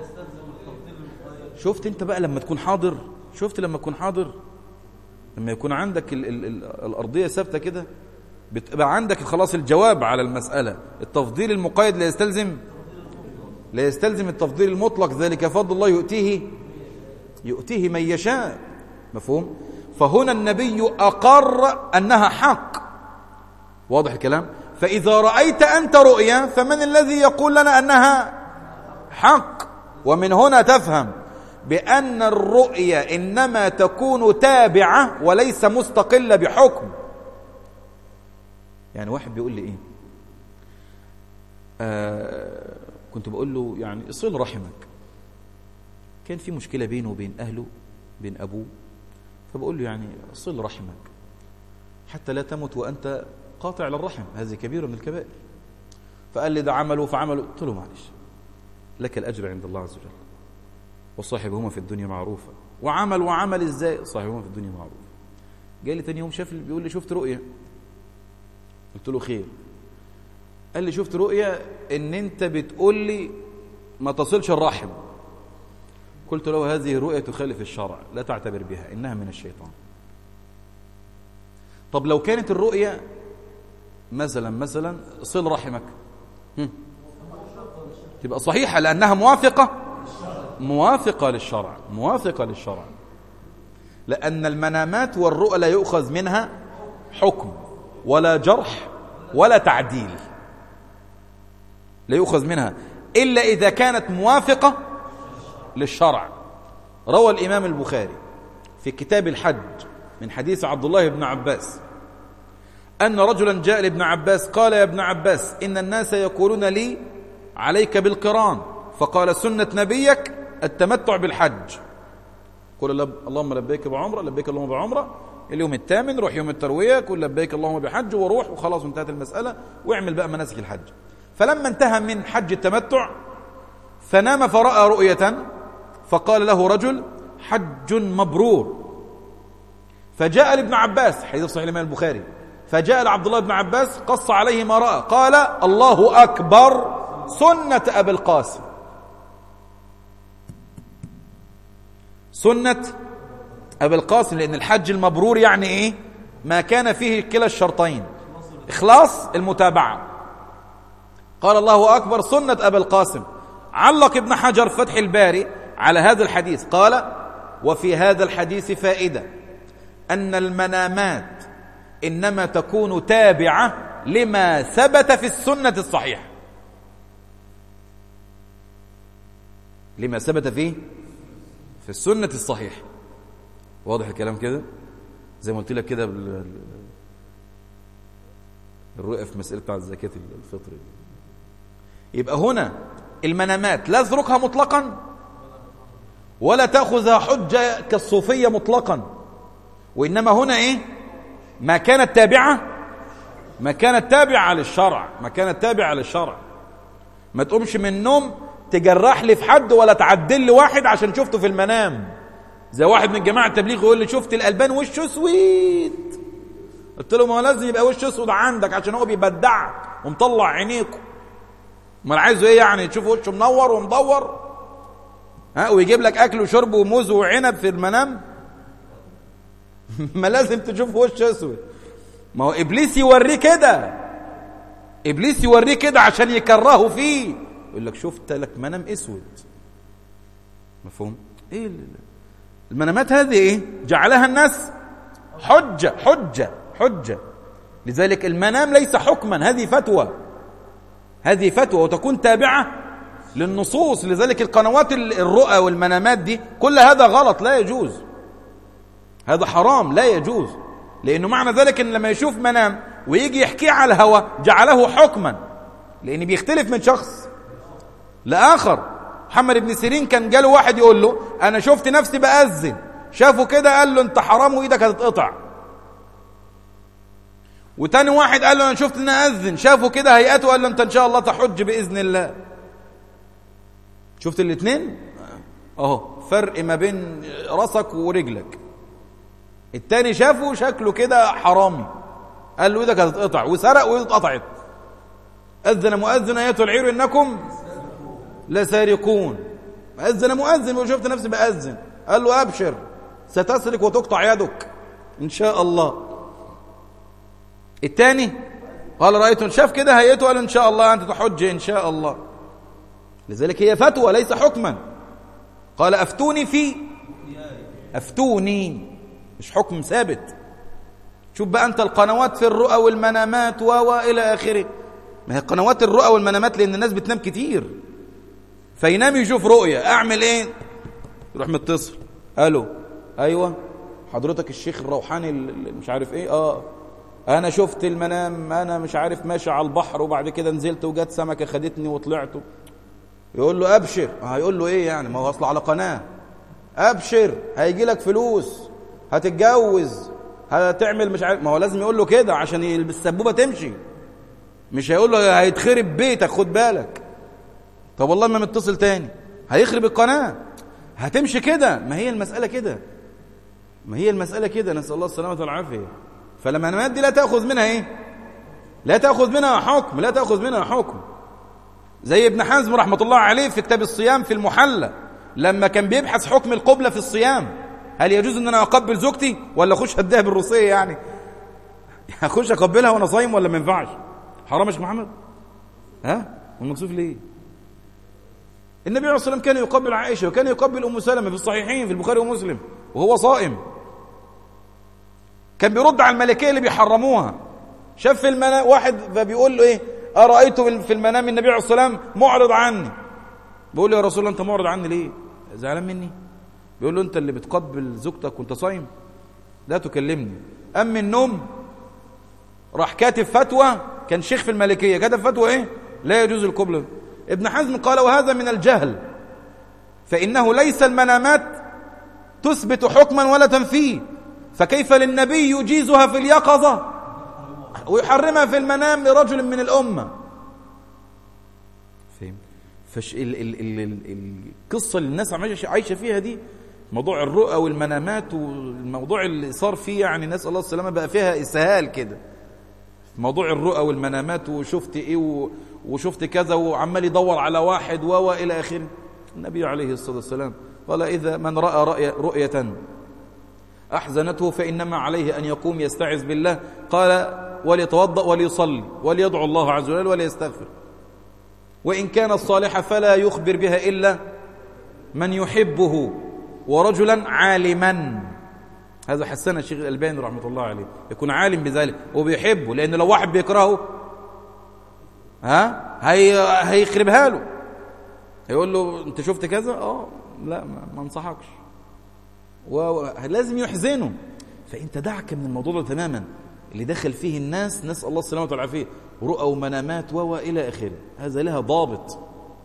شفت انت بقى لما تكون حاضر شفت لما تكون حاضر لما يكون عندك ال ال ال الأرضية ثابتة كده بتبقى عندك خلاص الجواب على المسألة التفضيل المقيد لا يستلزم لا يستلزم التفضيل المطلق ذلك فضل الله يؤتيه يؤتيه من يشاء مفهوم فهنا النبي أقر أنها حق واضح الكلام فإذا رأيت أنت رؤيا فمن الذي يقول لنا أنها حق ومن هنا تفهم بأن الرؤية إنما تكون تابعة وليس مستقلة بحكم يعني واحد بيقول لي إيه آه كنت بقول له يعني صل رحمك كان في مشكلة بينه وبين أهله بين أبوه فبقول له يعني صل رحمك حتى لا تمت وأنت قاطع للرحم هذه كبيرة من الكبائر فقال لي ده عمله فعمله قلت له معلش لك الأجر عند الله عز وجل وصاحبهما في الدنيا معروفة وعمل وعمل ازاي صاحبهما في الدنيا معروفة جاي لي تاني يوم شاف بيقول لي شفت رؤية قلت له خير قال لي شفت رؤية ان انت بتقول لي ما تصلش الرحم قلت له هذه رؤية تخالف الشرع لا تعتبر بها إنها من الشيطان طب لو كانت الرؤية مثلا مثلا صل رحمك هم. تبقى صحيحة لأنها موافقة موافقة للشرع موافقة للشرع لأن المنامات والرؤى لا يؤخذ منها حكم ولا جرح ولا تعديل لا يؤخذ منها إلا إذا كانت موافقة للشرع روى الإمام البخاري في كتاب الحج من حديث عبد الله بن عباس أن رجلا جاء لابن عباس قال يا ابن عباس إن الناس يقولون لي عليك بالقران فقال سنة نبيك التمتع بالحج قل اللهم لبيك بعمرة لبيك اللهم بعمرة اليوم الثامن روح يوم التروية قل لبيك اللهم بحج وروح وخلاص انتهت المسألة واعمل بقى مناسك الحج فلما انتهى من حج التمتع فنام فرأى رؤية فقال له رجل حج مبرور فجاء لابن عباس حديث صحيح الإمام البخاري فجاء لعبد الله بن عباس قص عليه ما رأى قال الله أكبر سنة أبي القاسم سنة أبي القاسم لأن الحج المبرور يعني إيه ما كان فيه كلا الشرطين إخلاص المتابعة قال الله أكبر سنة أبي القاسم علق ابن حجر فتح الباري على هذا الحديث قال وفي هذا الحديث فائدة أن المنامات إنما تكون تابعة لما ثبت في السنة الصحيحة لما ثبت فيه في السنة الصحيحة واضح الكلام كده زي ما قلت لك كده الرؤية في مسألة بتاع الزكاة الفطر يبقى هنا المنامات لا اتركها مطلقا ولا تأخذها حجة كالصوفية مطلقا وإنما هنا إيه ما كانت تابعة ما كانت تابعة للشرع ما كانت تابعة للشرع ما تقومش من النوم تجرح لي في حد ولا تعدل لي واحد عشان شفته في المنام زي واحد من جماعة التبليغ يقول لي شفت الألبان وشه اسود قلت له ما هو لازم يبقى وشه اسود عندك عشان هو بيبدعك ومطلع عينيكم امال عايزه ايه يعني تشوف وشه منور ومدور ها ويجيب لك اكل وشرب وموز وعنب في المنام ما لازم تشوف وش اسود ما هو ابليس يوريه كده ابليس يوريه كده عشان يكرهه فيه يقول لك شفت لك منام اسود مفهوم ايه المنامات هذه ايه جعلها الناس حجه حجه حجه لذلك المنام ليس حكما هذه فتوى هذه فتوى وتكون تابعه للنصوص لذلك القنوات الرؤى والمنامات دي كل هذا غلط لا يجوز هذا حرام لا يجوز لأنه معنى ذلك أن لما يشوف منام ويجي يحكيه على الهوى جعله حكما لأن بيختلف من شخص لآخر محمد بن سيرين كان جاله واحد يقول له أنا شفت نفسي بأذن شافه كده قال له أنت حرام وإيدك هتتقطع وتاني واحد قال له أنا شفت أن أذن شافه كده هيئته قال له أنت إن شاء الله تحج بإذن الله شفت الاثنين اهو فرق ما بين راسك ورجلك التاني شافه شكله كده حرامي قال له ايدك هتتقطع وسرق وايده اتقطعت اذن مؤذن ايتها العير انكم لسارقون اذن مؤذن وشفت نفسي باذن قال له ابشر ستسرق وتقطع يدك ان شاء الله الثاني قال رايت شاف كده هيئته قال ان شاء الله انت تحج ان شاء الله لذلك هي فتوى ليس حكما قال افتوني في افتوني مش حكم ثابت شوف بقى انت القنوات في الرؤى والمنامات و والى اخره ما هي قنوات الرؤى والمنامات لان الناس بتنام كتير فينام يشوف رؤية اعمل ايه يروح متصل الو ايوه حضرتك الشيخ الروحاني اللي مش عارف ايه اه انا شفت المنام انا مش عارف ماشي على البحر وبعد كده نزلت وجت سمكه خدتني وطلعت يقول له ابشر هيقول له ايه يعني ما هو اصله على قناه ابشر هيجي لك فلوس هتتجوز هتعمل مش عارف ما هو لازم يقول له كده عشان السبوبه تمشي مش هيقول له هيتخرب بيتك خد بالك طب والله ما متصل تاني هيخرب القناه هتمشي كده ما هي المساله كده ما هي المساله كده نسال الله السلامه والعافيه فلما دي لا تاخذ منها ايه لا تأخذ منها حكم لا تأخذ منها حكم زي ابن حزم رحمة الله عليه في كتاب الصيام في المحلى لما كان بيبحث حكم القبلة في الصيام هل يجوز ان انا اقبل زوجتي ولا اخش اديها بالروسية يعني اخش اقبلها وانا صايم ولا ما ينفعش حرام يا محمد ها والمكسوف ليه النبي عليه الصلاه والسلام كان يقبل عائشه وكان يقبل ام سلمة في الصحيحين في البخاري ومسلم وهو صائم كان بيرد على الملكيه اللي بيحرموها شاف في المنام واحد فبيقول له ايه ارايت في المنام النبي عليه الصلاه والسلام معرض عني بيقول له يا رسول الله انت معرض عني ليه زعلان مني بيقول له انت اللي بتقبل زوجتك وانت صايم لا تكلمني ام من النوم راح كاتب فتوى كان شيخ في المالكيه كتب فتوى ايه لا يجوز القبله ابن حزم قال وهذا من الجهل فانه ليس المنامات تثبت حكما ولا تنفيه فكيف للنبي يجيزها في اليقظه ويحرمها في المنام لرجل من الامه فهم فش ال ال ال ال القصه اللي الناس عايشه فيها دي موضوع الرؤى والمنامات والموضوع اللي صار فيه يعني نسال الله السلامه بقى فيها اسهال كده موضوع الرؤى والمنامات وشفت ايه وشفت كذا وعمال يدور على واحد و الى اخره النبي عليه الصلاه والسلام قال اذا من راى رؤيا رؤيه احزنته فانما عليه ان يقوم يستعذ بالله قال وليتوضا وليصلي وليدعو الله عز وجل وليستغفر وان كانت صالحه فلا يخبر بها الا من يحبه ورجلا عالما هذا حسن الشيخ الألباني رحمة الله عليه يكون عالم بذلك وبيحبه لأن لو واحد بيكرهه ها هي هيخربها له هيقول له انت شفت كذا اه لا ما انصحكش ولازم يحزنه فانت دعك من الموضوع ده تماما اللي دخل فيه الناس نسال الله السلامه والعافيه رؤى ومنامات و الى اخره هذا لها ضابط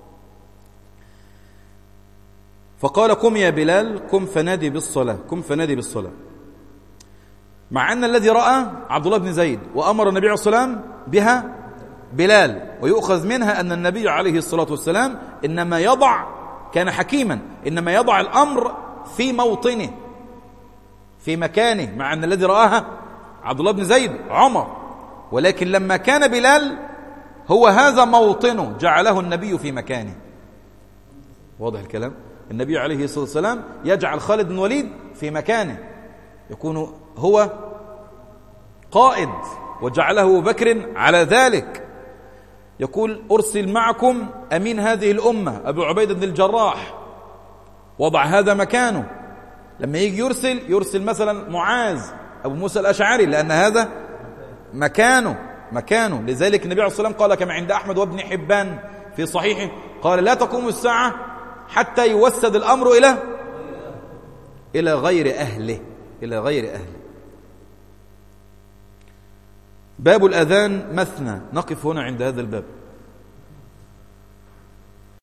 فقال قم يا بلال قم فنادي بالصلاه قم فنادي بالصلاه مع أن الذي رأى عبد الله بن زيد وأمر النبي عليه الصلاة والسلام بها بلال ويؤخذ منها أن النبي عليه الصلاة والسلام إنما يضع كان حكيما إنما يضع الأمر في موطنه في مكانه مع أن الذي رآها عبد الله بن زيد عمر ولكن لما كان بلال هو هذا موطنه جعله النبي في مكانه واضح الكلام النبي عليه الصلاة والسلام يجعل خالد بن وليد في مكانه يكون هو قائد وجعله أبو بكر على ذلك يقول أرسل معكم أمين هذه الأمة أبو عبيدة بن الجراح وضع هذا مكانه لما يجي يرسل يرسل مثلا معاذ أبو موسى الأشعري لأن هذا مكانه مكانه لذلك النبي عليه الصلاة والسلام قال كما عند أحمد وابن حبان في صحيحه قال لا تقوم الساعة حتى يوسد الأمر إلى إلى غير أهله إلى غير أهله باب الأذان مثنى نقف هنا عند هذا الباب